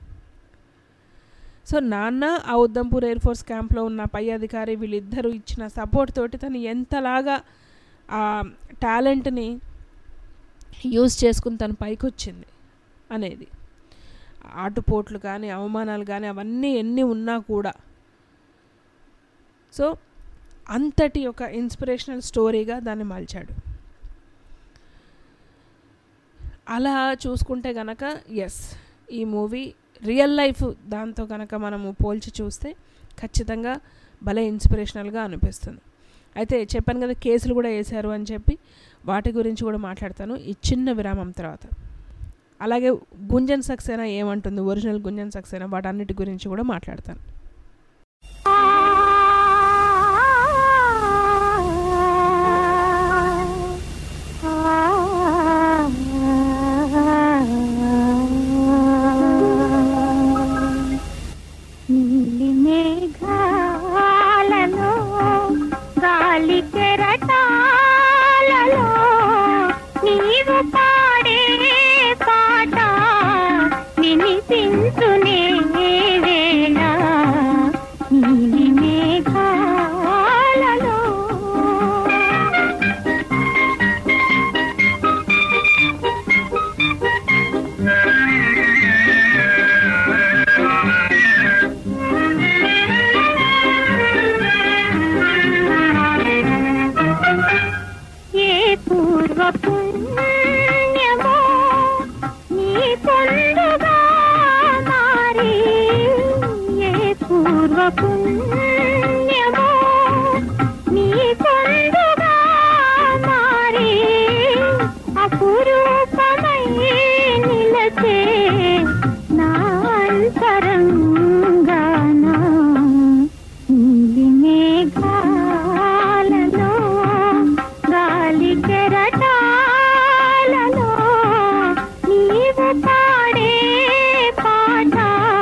సో నాన్న ఆ ఉద్దంపూర్ ఎయిర్ ఫోర్స్ క్యాంప్లో ఉన్న పై అధికారి వీళ్ళిద్దరూ ఇచ్చిన సపోర్ట్ తోటి తను ఎంతలాగా ఆ టాలెంట్ని యూజ్ చేసుకుని తను పైకి వచ్చింది అనేది ఆటుపోట్లు కానీ అవమానాలు కానీ అవన్నీ ఎన్ని ఉన్నా కూడా సో అంతటి ఒక ఇన్స్పిరేషనల్ స్టోరీగా దాన్ని మలిచాడు అలా చూసుకుంటే గనక ఎస్ ఈ మూవీ రియల్ లైఫ్ దాంతో కనుక మనము పోల్చి చూస్తే ఖచ్చితంగా భలే ఇన్స్పిరేషనల్గా అనిపిస్తుంది అయితే చెప్పాను కదా కేసులు కూడా వేశారు అని చెప్పి వాటి గురించి కూడా మాట్లాడతాను ఈ చిన్న విరామం తర్వాత అలాగే గుంజన్ సక్సేనా ఏమంటుంది ఒరిజినల్ గుంజన్ సక్సేనా వాటన్నిటి గురించి కూడా మాట్లాడతాను నీలి మేఘాలలో గాలి కెరటాలలో నీవు పాడే పాట వినిపించునే వేళ నీలి మేఘాలలో ఏ పూర్వ పుణ్యమో నీ పొందుగా మారి ఏ పూర్వ పుణ్యమో నీ పొందుగా మారి అపురూపమై నిలచే నా అంతరంగానా నీలి మేఘాలలో గాలి కెరటాలలో నీవు పాడే పాట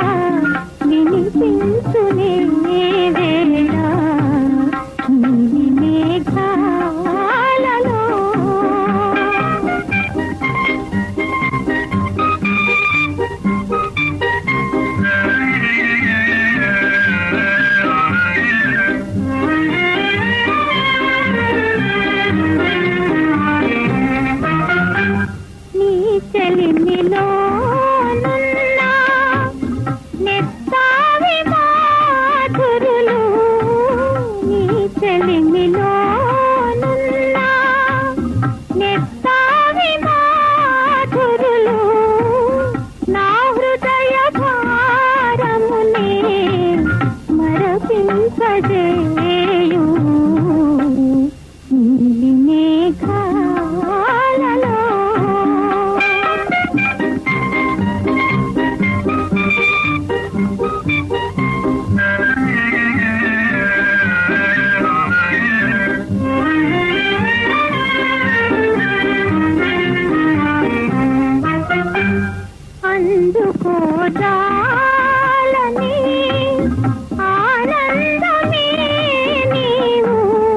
వినిపించునే వేళ నీలి మేఘాలలో నీ చెలిమిలో నున్న నెత్తావి మాధురులు నీ చెలిమిలో నున్న నెత్తావి మాధురులు నా హృదయ భారమునే మరపింపజేయు నీలి మేఘాలలో అందుకోదాలని ఆనందమే నీవు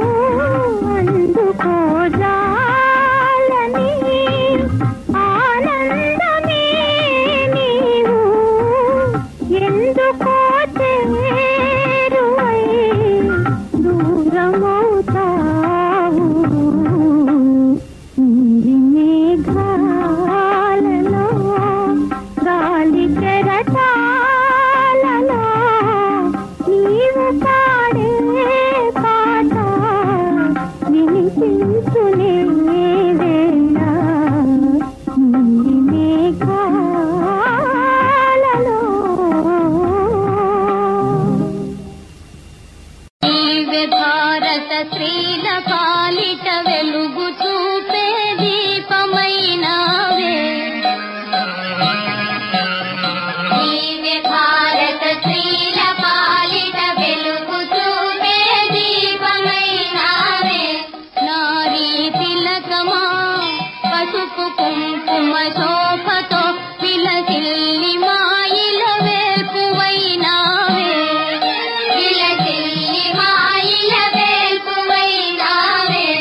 అందుకోదాలని ఆనందమే నీవు ఎందుకో చేరువై దూరమవుతావు నీలి మేఘాలలో గాలి కెరటాలలో నీవు పాడే పాట వినిపించునే వేళ నీలి మేఘాలలో నీవే భారత స్త్రీల పాలిట వెలుగు చూపే దీపమైనావే నీవే భారత స్త్రీల పాలిట వెలుగు చూపే దీపమైనావే నారీ తిలకమా పసుపు కుంకుమ శోభతో విలసిల్లి మాయిల వేల్పువైనావే విలసిల్లి మాయిల వేల్పువైనావే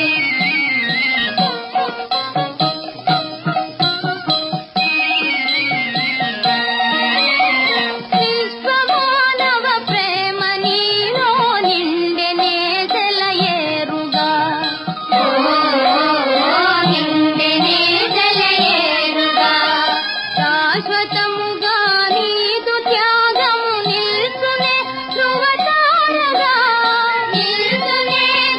విశ్వమానవ ప్రేమ నీలో నిండెనే సెలయేరుగా నిండెనే సెలయేరుగా శాశ్వతముగా నీదు త్యాగము నిల్చునే ధ్రువతారగా నిల్చునే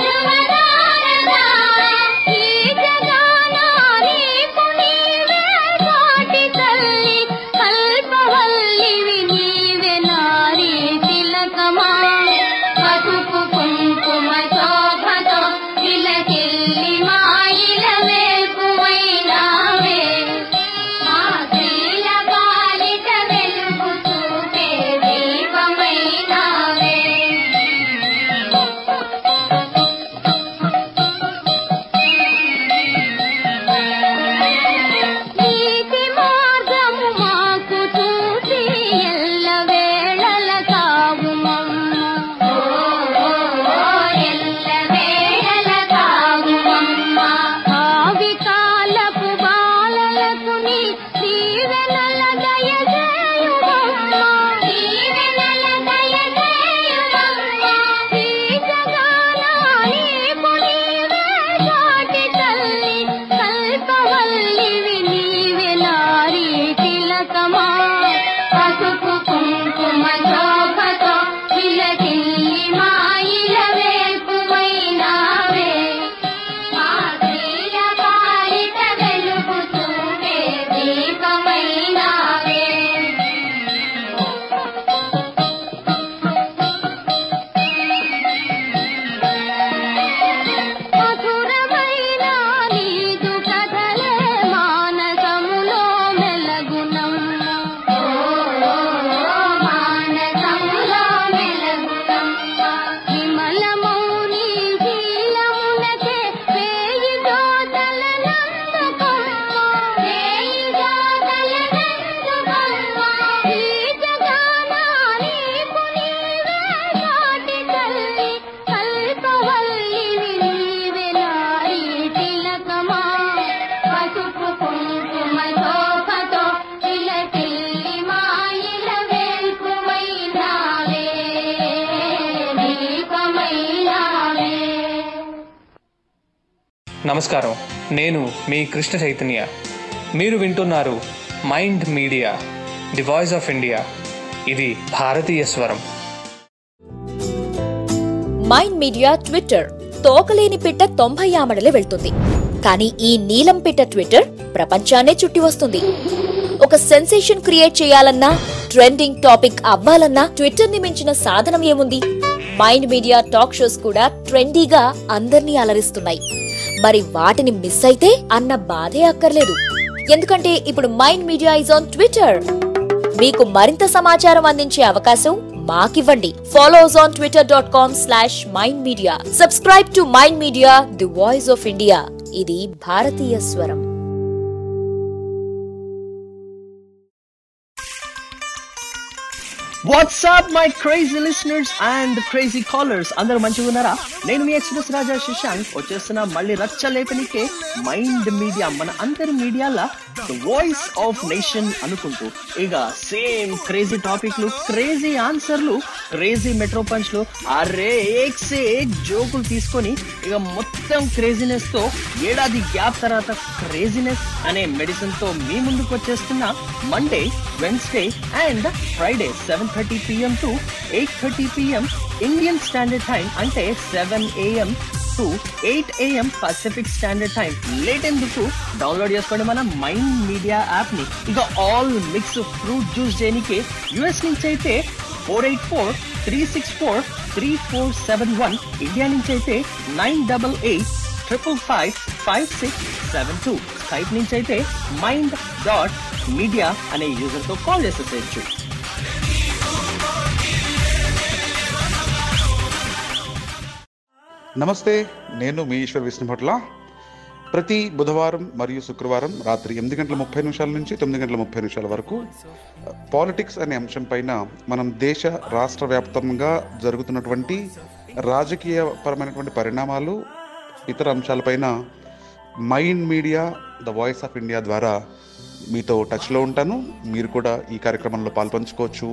దీపమైనావే మధురమైన నీదు కథలే మానసములో మెలగునమ్మ మానసములో మెలగునమ్మ విమలమౌని శీలమునకే వేయి దోతల నందుకొమ్మ వేయి దోతల నందుకొమ్మ ఈ జగాన నీకు నీవే సాటి తల్లి కల్పవల్లివి నీవే నారీ తిలకమా పసుపు కుంకుమ శోభతో తిలకిల్లి మాయిల వేల్పుమైనావే దీపమైనావే నమస్కారం నేను మీ కృష్ణ చైతన్య మీరు వింటున్నారు Mind Media the voice of India ఇది భారతీయ స్వరం మైండ్ మీడియా ట్విట్టర్ తోకలేని పిట్ట తొంభై ఆమడలే వెళ్తుంది కానీ ఈ నీలం పిట్ట ట్విట్టర్ ప్రపంచాన్నే చుట్టి వస్తుంది ఒక సెన్సేషన్ క్రియేట్ చేయాలన్నా ట్రెండింగ్ టాపిక్ అవ్వాలన్నా ట్విట్టర్ ని మించిన సాధనం ఏముంది మైండ్ మీడియా టాక్ షోస్ కూడా ట్రెండీగా అందర్నీ అలరిస్తున్నాయి మరి వాటిని మిస్ అయితే అన్న బాధే అక్కర్లేదు ఎందుకంటే ఇప్పుడు Mind Media is on Twitter మీకు మరింత సమాచారం అందించే అవకాశం మాకివ్వండి follow us on Twitter dot com slash Mind Media subscribe to Mind Media the voice of India ఇది భారతీయ స్వరం what's up my crazy listeners and crazy callers అందరూ మంచిగా ఉన్నారా నేను మీ ఎక్స్ప్రెస్ రాజా శశాంక్ వచ్చేస్తున్న మళ్ళీ రచ్చ లేపనికే మైండ్ మీడియా మన అందరి మీడియాల వాయిస్ ఆఫ్ నేషన్ అనుకుంటూ ఇక సేమ్ క్రేజీ టాపిక్లు క్రేజీ ఆన్సర్లు క్రేజీ మెట్రో పంచ్లు అరే ఏక్ సే ఏక్ జోకులు తీసుకొని ఇక మొత్తం క్రేజీనెస్ తో ఏడాది గ్యాప్ తర్వాత క్రేజీనెస్ అనే మెడిసిన్ తో మీ ముందుకు వచ్చేస్తున్న Monday Wednesday and Friday seven thirty PM to eight thirty PM Indian standard time అంటే seven AM to eight AM Pacific standard time late ఎందుకు డౌన్లోడ్ చేసుకోండి మన మైండ్ మీడియా యాప్ ని ఇక ఆల్ మిక్స్ ఫ్రూట్ జ్యూస్ చేయడానికి యుఎస్ నుంచి అయితే four eight four three six four three four seven one India నుంచి అయితే nine double eight triple five five six seven two Skype నుంచి అయితే మైండ్ డాట్ మీడియా అనే యూజర్ తో కాల్ చేసేసేయచ్చు నమస్తే నేను మీ ఈశ్వర్ విష్ణుభట్ల ప్రతి బుధవారం మరియు శుక్రవారం రాత్రి ఎనిమిది గంటల ముప్పై నిమిషాల నుంచి తొమ్మిది గంటల ముప్పై నిమిషాల వరకు పాలిటిక్స్ అనే అంశం పైన మనం దేశ రాష్ట్ర వ్యాప్తంగా జరుగుతున్నటువంటి రాజకీయ పరమైనటువంటి పరిణామాలు ఇతర అంశాలపైన Mind Media the voice of India ద్వారా మీతో టచ్లో ఉంటాను మీరు కూడా ఈ కార్యక్రమంలో పాల్పంచుకోవచ్చు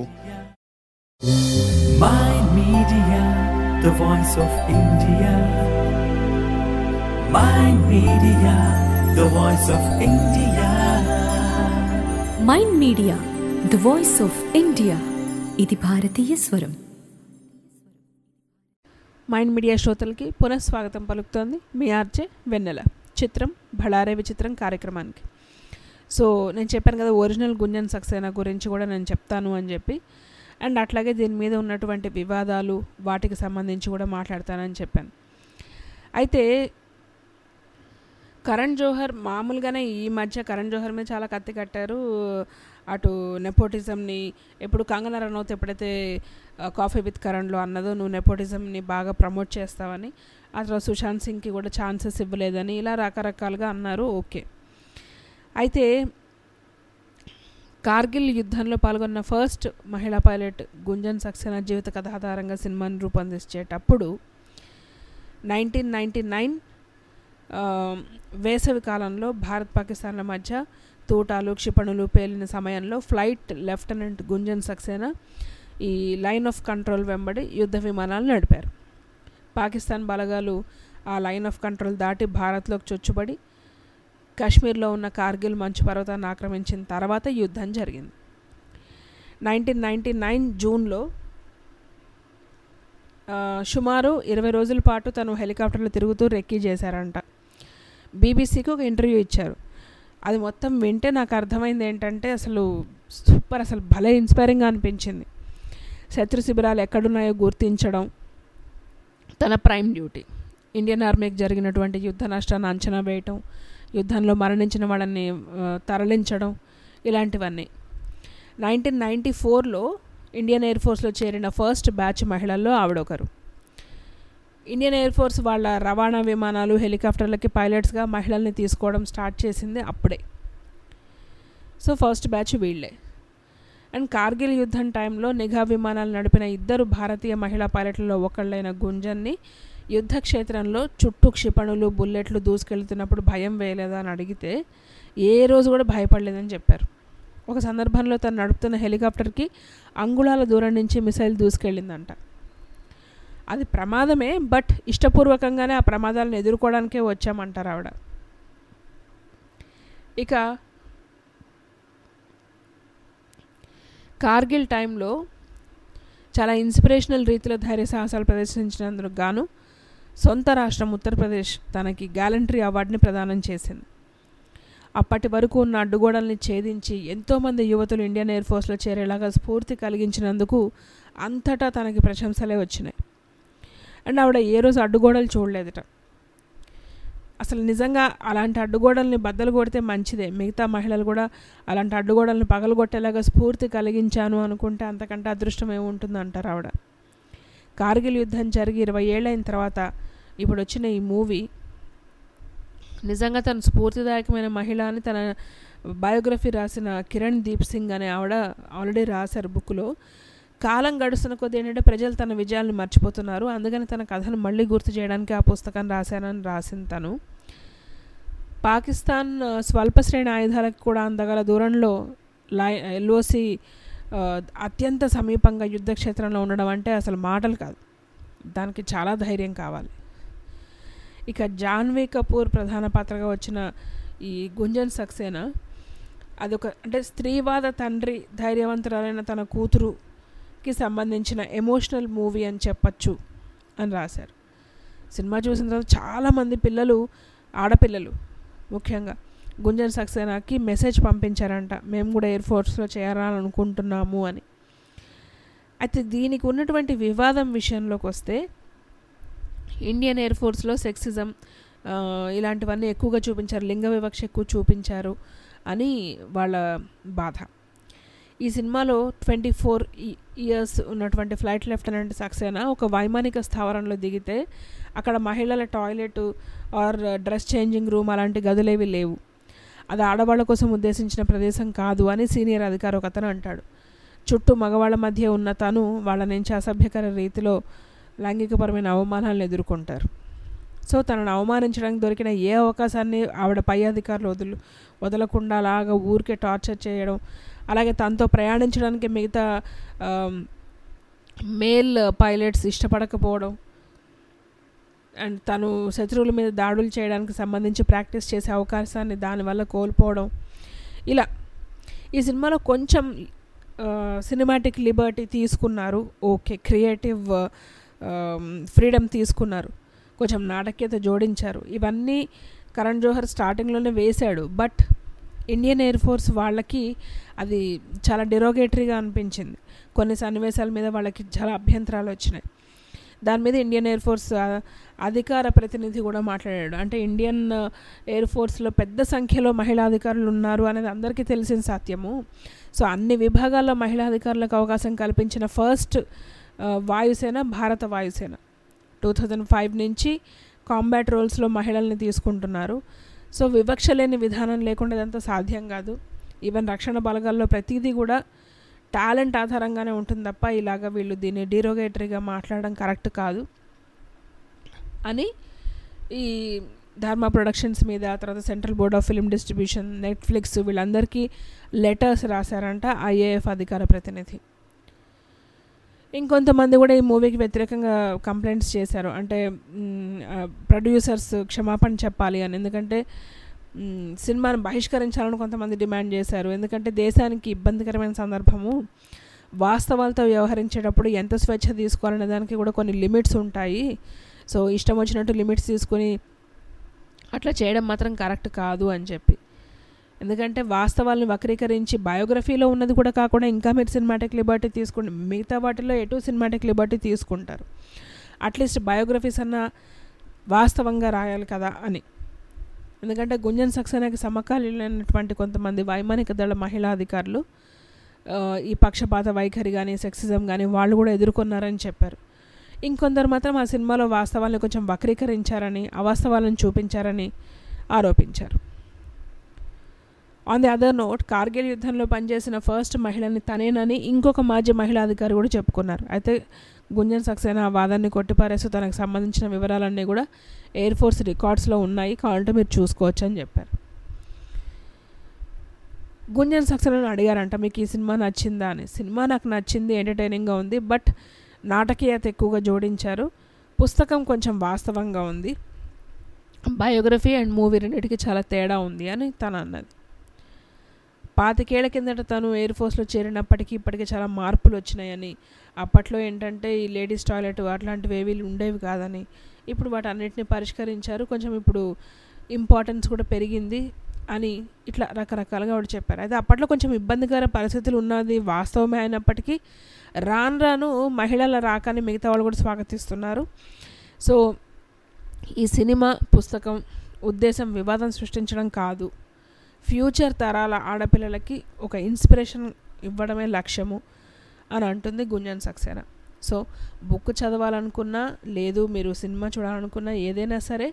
Mind Media, the voice of India. Mind Media, the voice of India. Mind Media the voice of India ఇది భారతీయ స్వరం మైండ్ మీడియా శ్రోతలకి పునఃస్వాగతం పలుకుతోంది మీ ఆర్జే వెన్నెల చిత్రం భళారే విచిత్రం కార్యక్రమానికి సో నేను చెప్పాను కదా ఒరిజినల్ గుంజన్ సక్సేనా గురించి కూడా నేను చెప్తాను అని చెప్పి అండ్ అట్లాగే దీని మీద ఉన్నటువంటి వివాదాలు వాటికి సంబంధించి కూడా మాట్లాడతానని చెప్పాను అయితే కరణ్ జోహర్ మామూలుగానే ఈ మధ్య కరణ్ జోహర్ మీద చాలా కత్తి కట్టారు అటు నెపోటిజంని ఎప్పుడు కంగనా రనౌత్ ఎప్పుడైతే ఆ, కాఫీ విత్ కరణ్లో అన్నదో నువ్వు నెపోటిజంని బాగా ప్రమోట్ చేస్తావని ఆ తర్వాత సుశాంత్ సింగ్కి కూడా ఛాన్సెస్ ఇవ్వలేదని ఇలా రకరకాలుగా అన్నారు ఓకే అయితే కార్గిల్ యుద్ధంలో పాల్గొన్న ఫస్ట్ మహిళా పైలట్ గుంజన్ సక్సేనా జీవిత కథ ఆధారంగా సినిమాని రూపొందించేటప్పుడు నైన్టీన్ నైంటీ నైన్ వేసవి కాలంలో భారత్ పాకిస్తాన్ల మధ్య తూటాలు క్షిపణులు పేలిన సమయంలో ఫ్లైట్ లెఫ్టినెంట్ గుంజన్ సక్సేనా ఈ లైన్ ఆఫ్ కంట్రోల్ వెంబడి యుద్ధ విమానాలు నడిపారు పాకిస్తాన్ బలగాలు ఆ లైన్ ఆఫ్ కంట్రోల్ దాటి భారత్లోకి చొచ్చుబడి కాశ్మీర్లో ఉన్న కార్గిల్ మంచు పర్వతాన్ని ఆక్రమించిన తర్వాత యుద్ధం జరిగింది నైన్టీన్ నైంటీ నైన్ జూన్లో ఆ, సుమారు ఇరవై రోజుల పాటు తను హెలికాప్టర్లో తిరుగుతూ రెక్కీ చేశారంట బీబీసీకి ఒక ఇంటర్వ్యూ ఇచ్చారు అది మొత్తం వింటే నాకు అర్థమైంది ఏంటంటే అసలు సూపర్ అసలు భలే ఇన్స్పైరింగ్గా అనిపించింది శత్రు శిబిరాలు ఎక్కడున్నాయో గుర్తించడం తన ప్రైమ్ డ్యూటీ ఇండియన్ ఆర్మీకి జరిగినటువంటి యుద్ధ నష్టాన్ని అంచనా వేయటం యుద్ధంలో మరణించిన వాళ్ళని ఆ, తరలించడం ఇలాంటివన్నీ నైన్టీన్ నైంటీ ఫోర్లో ఇండియన్ ఎయిర్ ఫోర్స్లో చేరిన ఫస్ట్ బ్యాచ్ మహిళల్లో ఆవిడొకరు ఇండియన్ ఎయిర్ ఫోర్స్ వాళ్ళ రవాణా విమానాలు హెలికాప్టర్లకి పైలట్స్గా మహిళల్ని తీసుకోవడం స్టార్ట్ చేసింది అప్పుడే సో ఫస్ట్ బ్యాచ్ వీళ్ళే అండ్ కార్గిల్ యుద్ధం టైంలో నిఘా విమానాలు నడిపిన ఇద్దరు భారతీయ మహిళా పైలట్లలో ఒకళ్ళైన గుంజన్ని యుద్ధ క్షేత్రంలో చుట్టూ క్షిపణులు బుల్లెట్లు దూసుకెళ్తున్నప్పుడు భయం వేయలేదా అని అడిగితే ఏ రోజు కూడా భయపడలేదని చెప్పారు ఒక సందర్భంలో తను నడుపుతున్న హెలికాప్టర్కి అంగుళాల దూరం నుంచి మిసైల్ దూసుకెళ్ళిందంట అది ప్రమాదమే బట్ ఇష్టపూర్వకంగానే ఆ ప్రమాదాలను ఎదుర్కోవడానికే వచ్చామంటారు ఆవిడ ఇక కార్గిల్ టైంలో చాలా ఇన్స్పిరేషనల్ రీతిలో ధైర్య సాహసాలు ప్రదర్శించినందుకు గాను సొంత రాష్ట్రం ఉత్తరప్రదేశ్ తనకి గ్యాలంటరీ అవార్డుని ప్రదానం చేసింది అప్పటి వరకు ఉన్న అడ్డుగోడల్ని ఛేదించి ఎంతోమంది యువతులు ఇండియన్ ఎయిర్ ఫోర్స్లో చేరేలాగా స్ఫూర్తి కలిగించినందుకు అంతటా తనకి ప్రశంసలే వచ్చినాయి అండ్ ఆవిడ ఏ రోజు అడ్డుగోడలు చూడలేదట అసలు నిజంగా అలాంటి అడ్డుగోడల్ని బద్దలు కొడితే మంచిదే మిగతా మహిళలు కూడా అలాంటి అడ్డుగోడల్ని పగలగొట్టేలాగా స్ఫూర్తి కలిగించాను అనుకుంటే అంతకంటే అదృష్టం ఏముంటుంది అంటారు ఆవిడ కార్గిల్ యుద్ధం జరిగి ఇరవై ఏళ్ళైన తర్వాత ఇప్పుడు వచ్చిన ఈ మూవీ నిజంగా తను స్ఫూర్తిదాయకమైన మహిళ అని తన బయోగ్రఫీ రాసిన కిరణ్ దీప్ సింగ్ అనే ఆవిడ ఆల్రెడీ రాశారు బుక్లో కాలం గడుస్తున్న కొద్ది ఏంటంటే ప్రజలు తన విజయాలను మర్చిపోతున్నారు అందుకని తన కథను మళ్ళీ గుర్తు చేయడానికి ఆ పుస్తకం రాశానని రాసింది తను పాకిస్తాన్ ఆ, స్వల్ప శ్రేణి ఆయుధాలకు కూడా అందగల దూరంలో లై ఎల్ఓసి అత్యంత సమీపంగా యుద్ధ క్షేత్రంలో ఉండడం అంటే అసలు మాటలు కాదు దానికి చాలా ధైర్యం కావాలి ఇక జాన్వీ కపూర్ ప్రధాన పాత్రగా వచ్చిన ఈ గుంజన్ సక్సేనా అదొక అంటే స్త్రీవాద తండ్రి ధైర్యవంతురాలైన తన కూతురుకి సంబంధించిన ఎమోషనల్ మూవీ అని చెప్పచ్చు అని రాశారు సినిమా చూసిన తర్వాత చాలామంది పిల్లలు ఆడపిల్లలు ముఖ్యంగా గుంజన్ సక్సేనాకి మెసేజ్ పంపించారంట మేము కూడా ఎయిర్ ఫోర్స్లో చేరాలనుకుంటున్నాము అని అయితే దీనికి ఉన్నటువంటి వివాదం విషయంలోకి వస్తే ఇండియన్ ఎయిర్ ఫోర్స్లో సెక్సిజం ఆ, ఇలాంటివన్నీ ఎక్కువగా చూపించారు లింగ వివక్ష ఎక్కువ చూపించారు అని వాళ్ళ బాధ ఈ సినిమాలో ట్వంటీ ఫోర్ ఇయర్స్ ఉన్నటువంటి ఫ్లైట్ లెఫ్టినెంట్ సక్సేనా ఒక వైమానిక స్థావరంలో దిగితే అక్కడ మహిళల toilet or dress changing room అలాంటి గదులేవి లేవు అది ఆడవాళ్ళ కోసం ఉద్దేశించిన ప్రదేశం కాదు అని సీనియర్ అధికారి ఒక అతను అంటాడు చుట్టూ మగవాళ్ళ మధ్య ఉన్న తను వాళ్ళ నుంచి అసభ్యకర రీతిలో లైంగికపరమైన అవమానాలను ఎదుర్కొంటారు సో తనను అవమానించడానికి దొరికిన ఏ అవకాశాన్ని ఆవిడ పై అధికారులు వదులు వదలకుండా అలాగా ఊరికే టార్చర్ చేయడం అలాగే తనతో ప్రయాణించడానికి మిగతా మేల్ పైలట్స్ ఇష్టపడకపోవడం అండ్ తను శత్రువుల మీద దాడులు చేయడానికి సంబంధించి ప్రాక్టీస్ చేసే అవకాశాన్ని దానివల్ల కోల్పోవడం ఇలా ఈ సినిమాలో కొంచెం సినిమాటిక్ లిబర్టీ తీసుకున్నారు ఓకే క్రియేటివ్ ఫ్రీడమ్ తీసుకున్నారు కొంచెం నాటకీయత జోడించారు ఇవన్నీ కరణ్ జోహర్ స్టార్టింగ్లోనే వేశాడు బట్ ఇండియన్ ఎయిర్ ఫోర్స్ వాళ్ళకి అది చాలా డిరోగేటరీగా అనిపించింది కొన్ని సన్నివేశాల మీద వాళ్ళకి చాలా అభ్యంతరాలు వచ్చినాయి దాని మీద ఇండియన్ ఎయిర్ ఫోర్స్ ఆ, అధికార ప్రతినిధి కూడా మాట్లాడాడు అంటే ఇండియన్ ఆ, ఎయిర్ ఫోర్స్లో పెద్ద సంఖ్యలో మహిళా అధికారులు ఉన్నారు అనేది అందరికీ తెలిసిన సత్యము సో అన్ని విభాగాల్లో మహిళా అధికారులకు అవకాశం కల్పించిన ఫస్ట్ ఆ, వాయుసేన భారత వాయుసేన టూ థౌజండ్ ఫైవ్ నుంచి కాంబాట్ రోల్స్లో మహిళల్ని తీసుకుంటున్నారు సో వివక్ష లేని విధానం లేకుండా ఇదంతా సాధ్యం కాదు ఈవెన్ రక్షణ బలగాల్లో ప్రతిదీ కూడా టాలెంట్ ఆధారంగానే ఉంటుంది తప్ప ఇలాగ వీళ్ళు దీన్ని డీరోగేటరీగా మాట్లాడడం కరెక్ట్ కాదు అని ఈ ధర్మ ప్రొడక్షన్స్ మీద తర్వాత central board of film distribution Netflix వీళ్ళందరికీ లెటర్స్ రాశారంట ఐఏఎఫ్ అధికార ప్రతినిధి ఇంకొంతమంది కూడా ఈ మూవీకి వ్యతిరేకంగా కంప్లైంట్స్ చేశారు అంటే ప్రొడ్యూసర్స్ క్షమాపణ చెప్పాలి అని ఎందుకంటే మ్, సినిమాను బహిష్కరించాలని కొంతమంది డిమాండ్ చేశారు ఎందుకంటే దేశానికి ఇబ్బందికరమైన సందర్భము వాస్తవాలతో వ్యవహరించేటప్పుడు ఎంత స్వేచ్ఛ తీసుకోవాలనే దానికి కూడా కొన్ని లిమిట్స్ ఉంటాయి సో ఇష్టం వచ్చినట్టు లిమిట్స్ తీసుకొని అట్లా చేయడం మాత్రం కరెక్ట్ కాదు అని చెప్పి ఎందుకంటే వాస్తవాలను వక్రీకరించి బయోగ్రఫీలో ఉన్నది కూడా కాకుండా ఇంకా మీరు సినిమాటిక్ లిబర్టీ తీసుకుంటే మిగతా వాటిలో ఎటు సినిమాటిక్ లిబర్టీ తీసుకుంటారు అట్లీస్ట్ బయోగ్రఫీస్ అన్న వాస్తవంగా రాయాలి కదా అని ఎందుకంటే గుంజన్ సక్సేనాకి సమకాలీనటువంటి కొంతమంది వైమానిక దళ మహిళా అధికారులు ఆ, ఈ పక్షపాత వైఖరి కానీ సెక్సిజం కానీ వాళ్ళు కూడా ఎదుర్కొన్నారని చెప్పారు ఇంకొందరు మాత్రం ఆ సినిమాలో వాస్తవాలను కొంచెం వక్రీకరించారని అవాస్తవాలను చూపించారని ఆరోపించారు on the other note Kargil యుద్ధంలో పనిచేసిన ఫస్ట్ మహిళని తనేనని ఇంకొక మాజీ మహిళా అధికారి కూడా చెప్పుకున్నారు అయితే గుంజన్ సక్సేనా ఆ వాదాన్ని కొట్టిపారేస్తూ తనకు సంబంధించిన వివరాలన్నీ కూడా ఎయిర్ ఫోర్స్ రికార్డ్స్లో ఉన్నాయి కావాలంటే మీరు చూసుకోవచ్చు అని చెప్పారు గుంజన్ సక్సేనాను అడిగారంట మీకు ఈ సినిమా నచ్చిందా అని సినిమా నాకు నచ్చింది ఎంటర్టైనింగ్గా ఉంది బట్ నాటకీయత ఎక్కువగా జోడించారు పుస్తకం కొంచెం వాస్తవంగా ఉంది బయోగ్రఫీ అండ్ మూవీ రెండింటికి చాలా తేడా ఉంది అని తను అన్నది పాతికేళ్ల కిందట తను ఎయిర్ ఫోర్స్లో చేరినప్పటికీ ఇప్పటికీ చాలా మార్పులు వచ్చినాయని అప్పట్లో ఏంటంటే ఈ లేడీస్ టాయిలెట్ అట్లాంటివి ఏవి ఉండేవి కాదని ఇప్పుడు వాటన్నిటిని పరిష్కరించారు కొంచెం ఇప్పుడు ఇంపార్టెన్స్ కూడా పెరిగింది అని ఇట్లా రకరకాలుగా ఆవిడ చెప్పారు అయితే అప్పట్లో కొంచెం ఇబ్బందికర పరిస్థితులు ఉన్నది వాస్తవమే అయినప్పటికీ రాను రాను మహిళల రాకని మిగతా వాళ్ళు కూడా స్వాగతిస్తున్నారు సో ఈ సినిమా పుస్తకం ఉద్దేశం వివాదం సృష్టించడం కాదు ఫ్యూచర్ తరాల ఆడపిల్లలకి ఒక ఇన్స్పిరేషన్ ఇవ్వడమే లక్ష్యము అని అంటుంది గుంజన్ సక్సేనా సో బుక్ చదవాలనుకున్నా లేదు మీరు సినిమా చూడాలనుకున్నా ఏదైనా సరే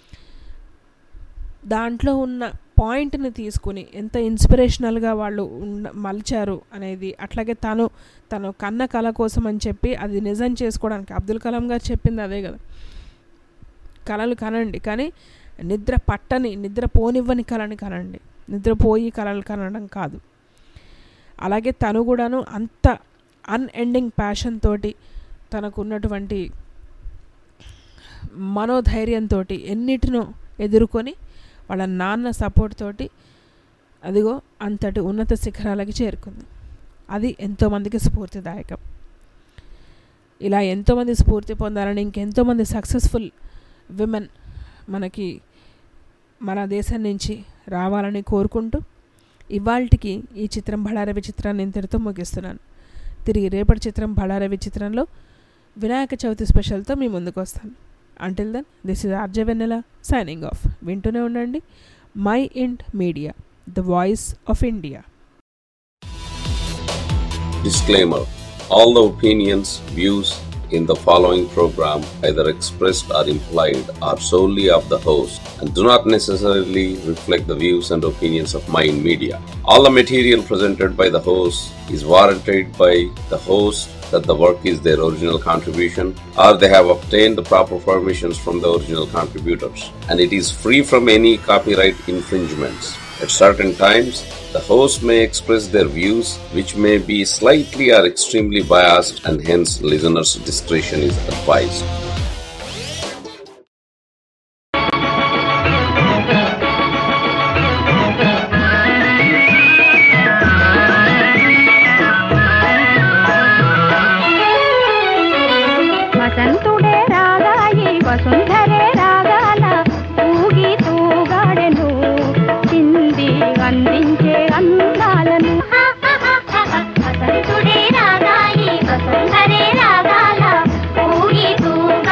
దాంట్లో ఉన్న పాయింట్ని తీసుకుని ఎంత ఇన్స్పిరేషనల్గా వాళ్ళు ఉండ మలిచారు అనేది అట్లాగే తను తను కన్న కళ కోసం అని చెప్పి అది నిజం చేసుకోవడానికి అబ్దుల్ కలాం గారు చెప్పింది అదే కదా కళలు కనండి కానీ నిద్ర పట్టని నిద్ర పోనివ్వని కళని కనండి నిద్రపోయి కళలు కనడం కాదు అలాగే తను కూడాను అంత అన్ఎండింగ్ ప్యాషన్ తోటి తనకున్నటువంటి మనోధైర్యంతో ఎన్నిటినో ఎదుర్కొని వాళ్ళ నాన్న సపోర్ట్ తోటి అదిగో అంతటి ఉన్నత శిఖరాలకి చేరుకుంది అది ఎంతోమందికి స్ఫూర్తిదాయకం ఇలా ఎంతోమంది స్ఫూర్తి పొందాలని ఇంకెంతోమంది సక్సెస్ఫుల్ విమెన్ మనకి మన దేశం నుంచి రావాలని కోరుకుంటూ ఇవాళకి ఈ చిత్రం బళారవి చిత్రాన్ని ఇంతటితో ముగిస్తున్నాను తిరిగి రేపటి చిత్రం బళారవి చిత్రంలో వినాయక చవితి స్పెషల్తో మీ ముందుకు వస్తాను until then this is RJ Vennela signing off వింటూనే ఉండండి my Mind Media the voice of India Disclaimer All the opinions, views in the following program, either expressed or implied, are solely of the host and do not necessarily reflect the views and opinions of Mind Media. All the material presented by the host is warranted by the host that the work is their original contribution or they have obtained the proper permissions from the original contributors and it is free from any copyright infringements. At certain times, the host may express their views which may be slightly or extremely biased and hence listeners' discretion is advised. వసంతుడే రాగాయి వసుంధరే రాగాల ఊగి తూగాడెను చింది అందించే అందాలను వసంతుడే రాగాయి వసుంధరే రాగాల ఊగి తూగాడెను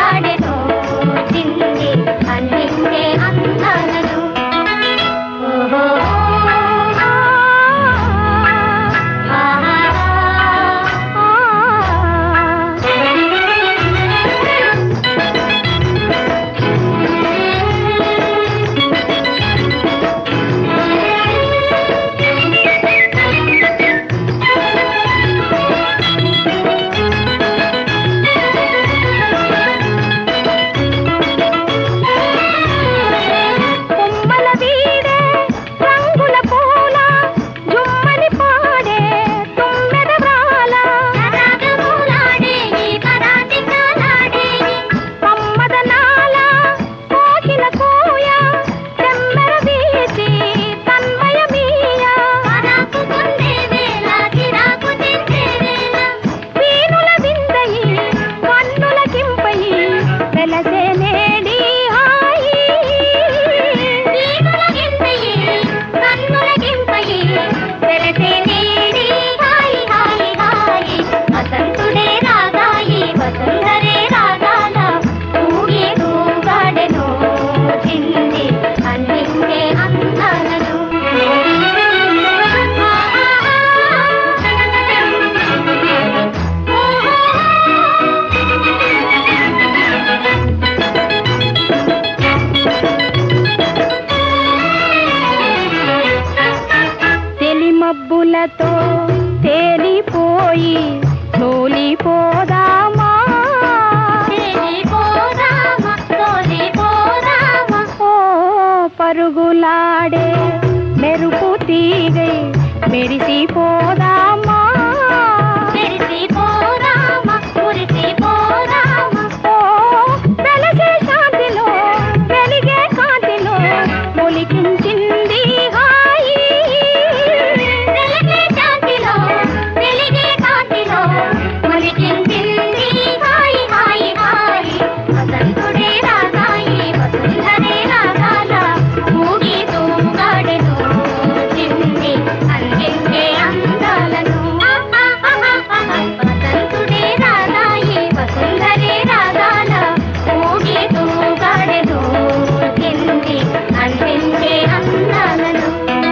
పోయి తోలిపోదామా తేలిపోదామా తోలిపోదామా ఓ పరుగులాడే మెరుపు తీగై మెరిసిపోదామా మెరిసిపోదామా మురిసిపోదామా ఓ వెలసే శాంతిలో వెలిగే కాంతిలో మొలికించింది హాయి వెలిగే శాంతిలో వెలిగే కాంతిలో మొలికించింది హాయి హాయి హాయి వసంతుడే రాగాయి వసుంధరే రాగాల ఊగి తూగాడెను చింది అందించే అందాలను వసంతుడే రాగాయి వసుంధరే రాగాల ఊగి తూగాడెను చింది అందించే అందాలను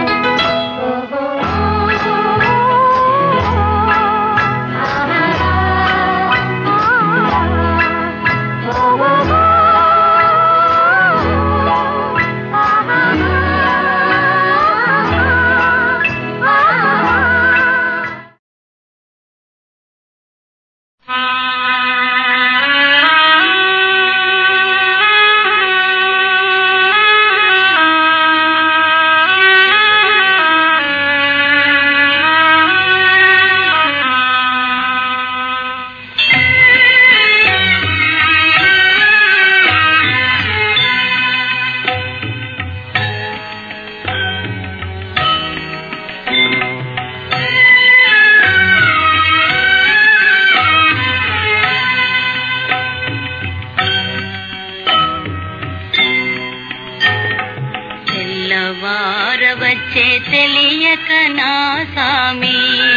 తెల్లవార వచ్చే తెలియక నా సామి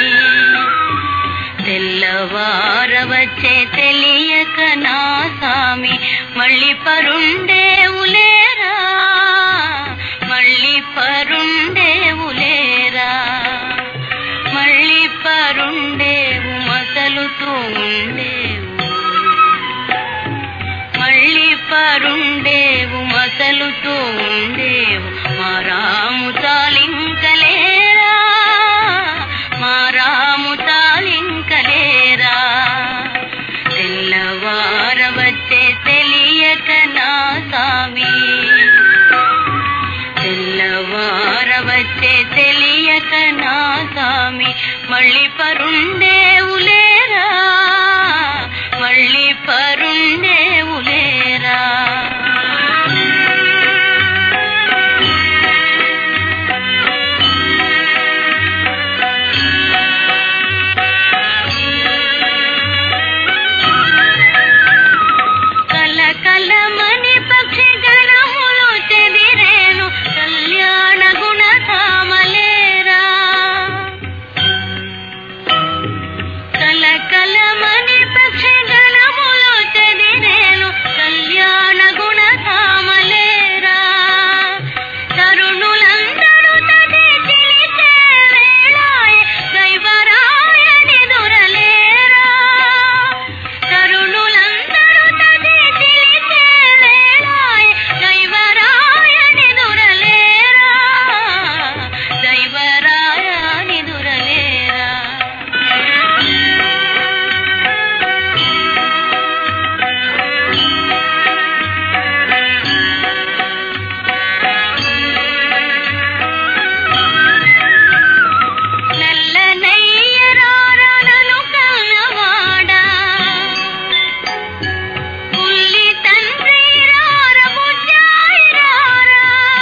తెల్లవార వచ్చే తెలియక నా సామి మళ్ళీ పరుండేవులేరా మళ్ళీ పరుండేవులేరా మళ్ళీ పరుండేవు మసలుతూ ఉండేవు మళ్ళీ పరుండేవు మసలుతూ ఉండేవు మా రాము తాలింకలేరా మా రాము తాలింకలేరా తెల్లవార వచ్చే తెలియక నా సామి తెల్లవార వచ్చే తెలియక నా సామి మళ్ళీ పరుండేవులేరా మళ్ళీ పరుండేవులేరా కల కలమని పక్షి గణములు చెదిరేను కళ్యాణ గుణ ధామలేరా కల కలమని పక్షి గణములు చెదిరేను కళ్యాణ గుణ ధామలేరా తరుణులందరూ తది చిలిచే వేళాయే దైవరాయని దురలేరా తరుణులందరూ తది చిలిచే వేళాయే దైవరాయని దురలేరా దైవరాయని దురలేరా నల్లనయ్యరారనను కన్నవాడా పుల్లి తండ్రి రార బుజ్జాయి రారా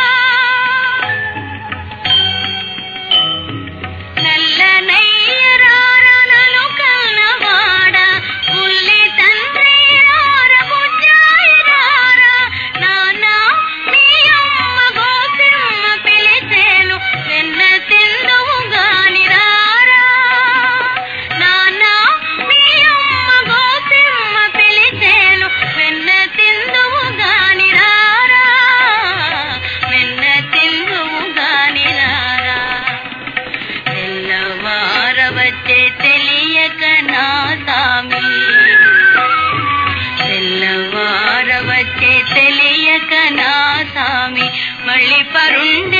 నల్లనయ్యరారనను కన్నవాడా పుల్లి తండ్రి రార బుజ్జాయి రారా నానా మీ అమ్మ గోపిమ్మ పిలిచేను వెన్న తిందువు గాని రారా నానా మీ అమ్మ గోపిమ్మ పిలిచేను వెన్న తిందువు గాని రారా వెన్న తిందువు గాని రారా తెల్లవార వచ్చే తెలియక నా సామి తెల్లవార వచ్చే తెలియక నా సామి మళ్ళీ పరుండ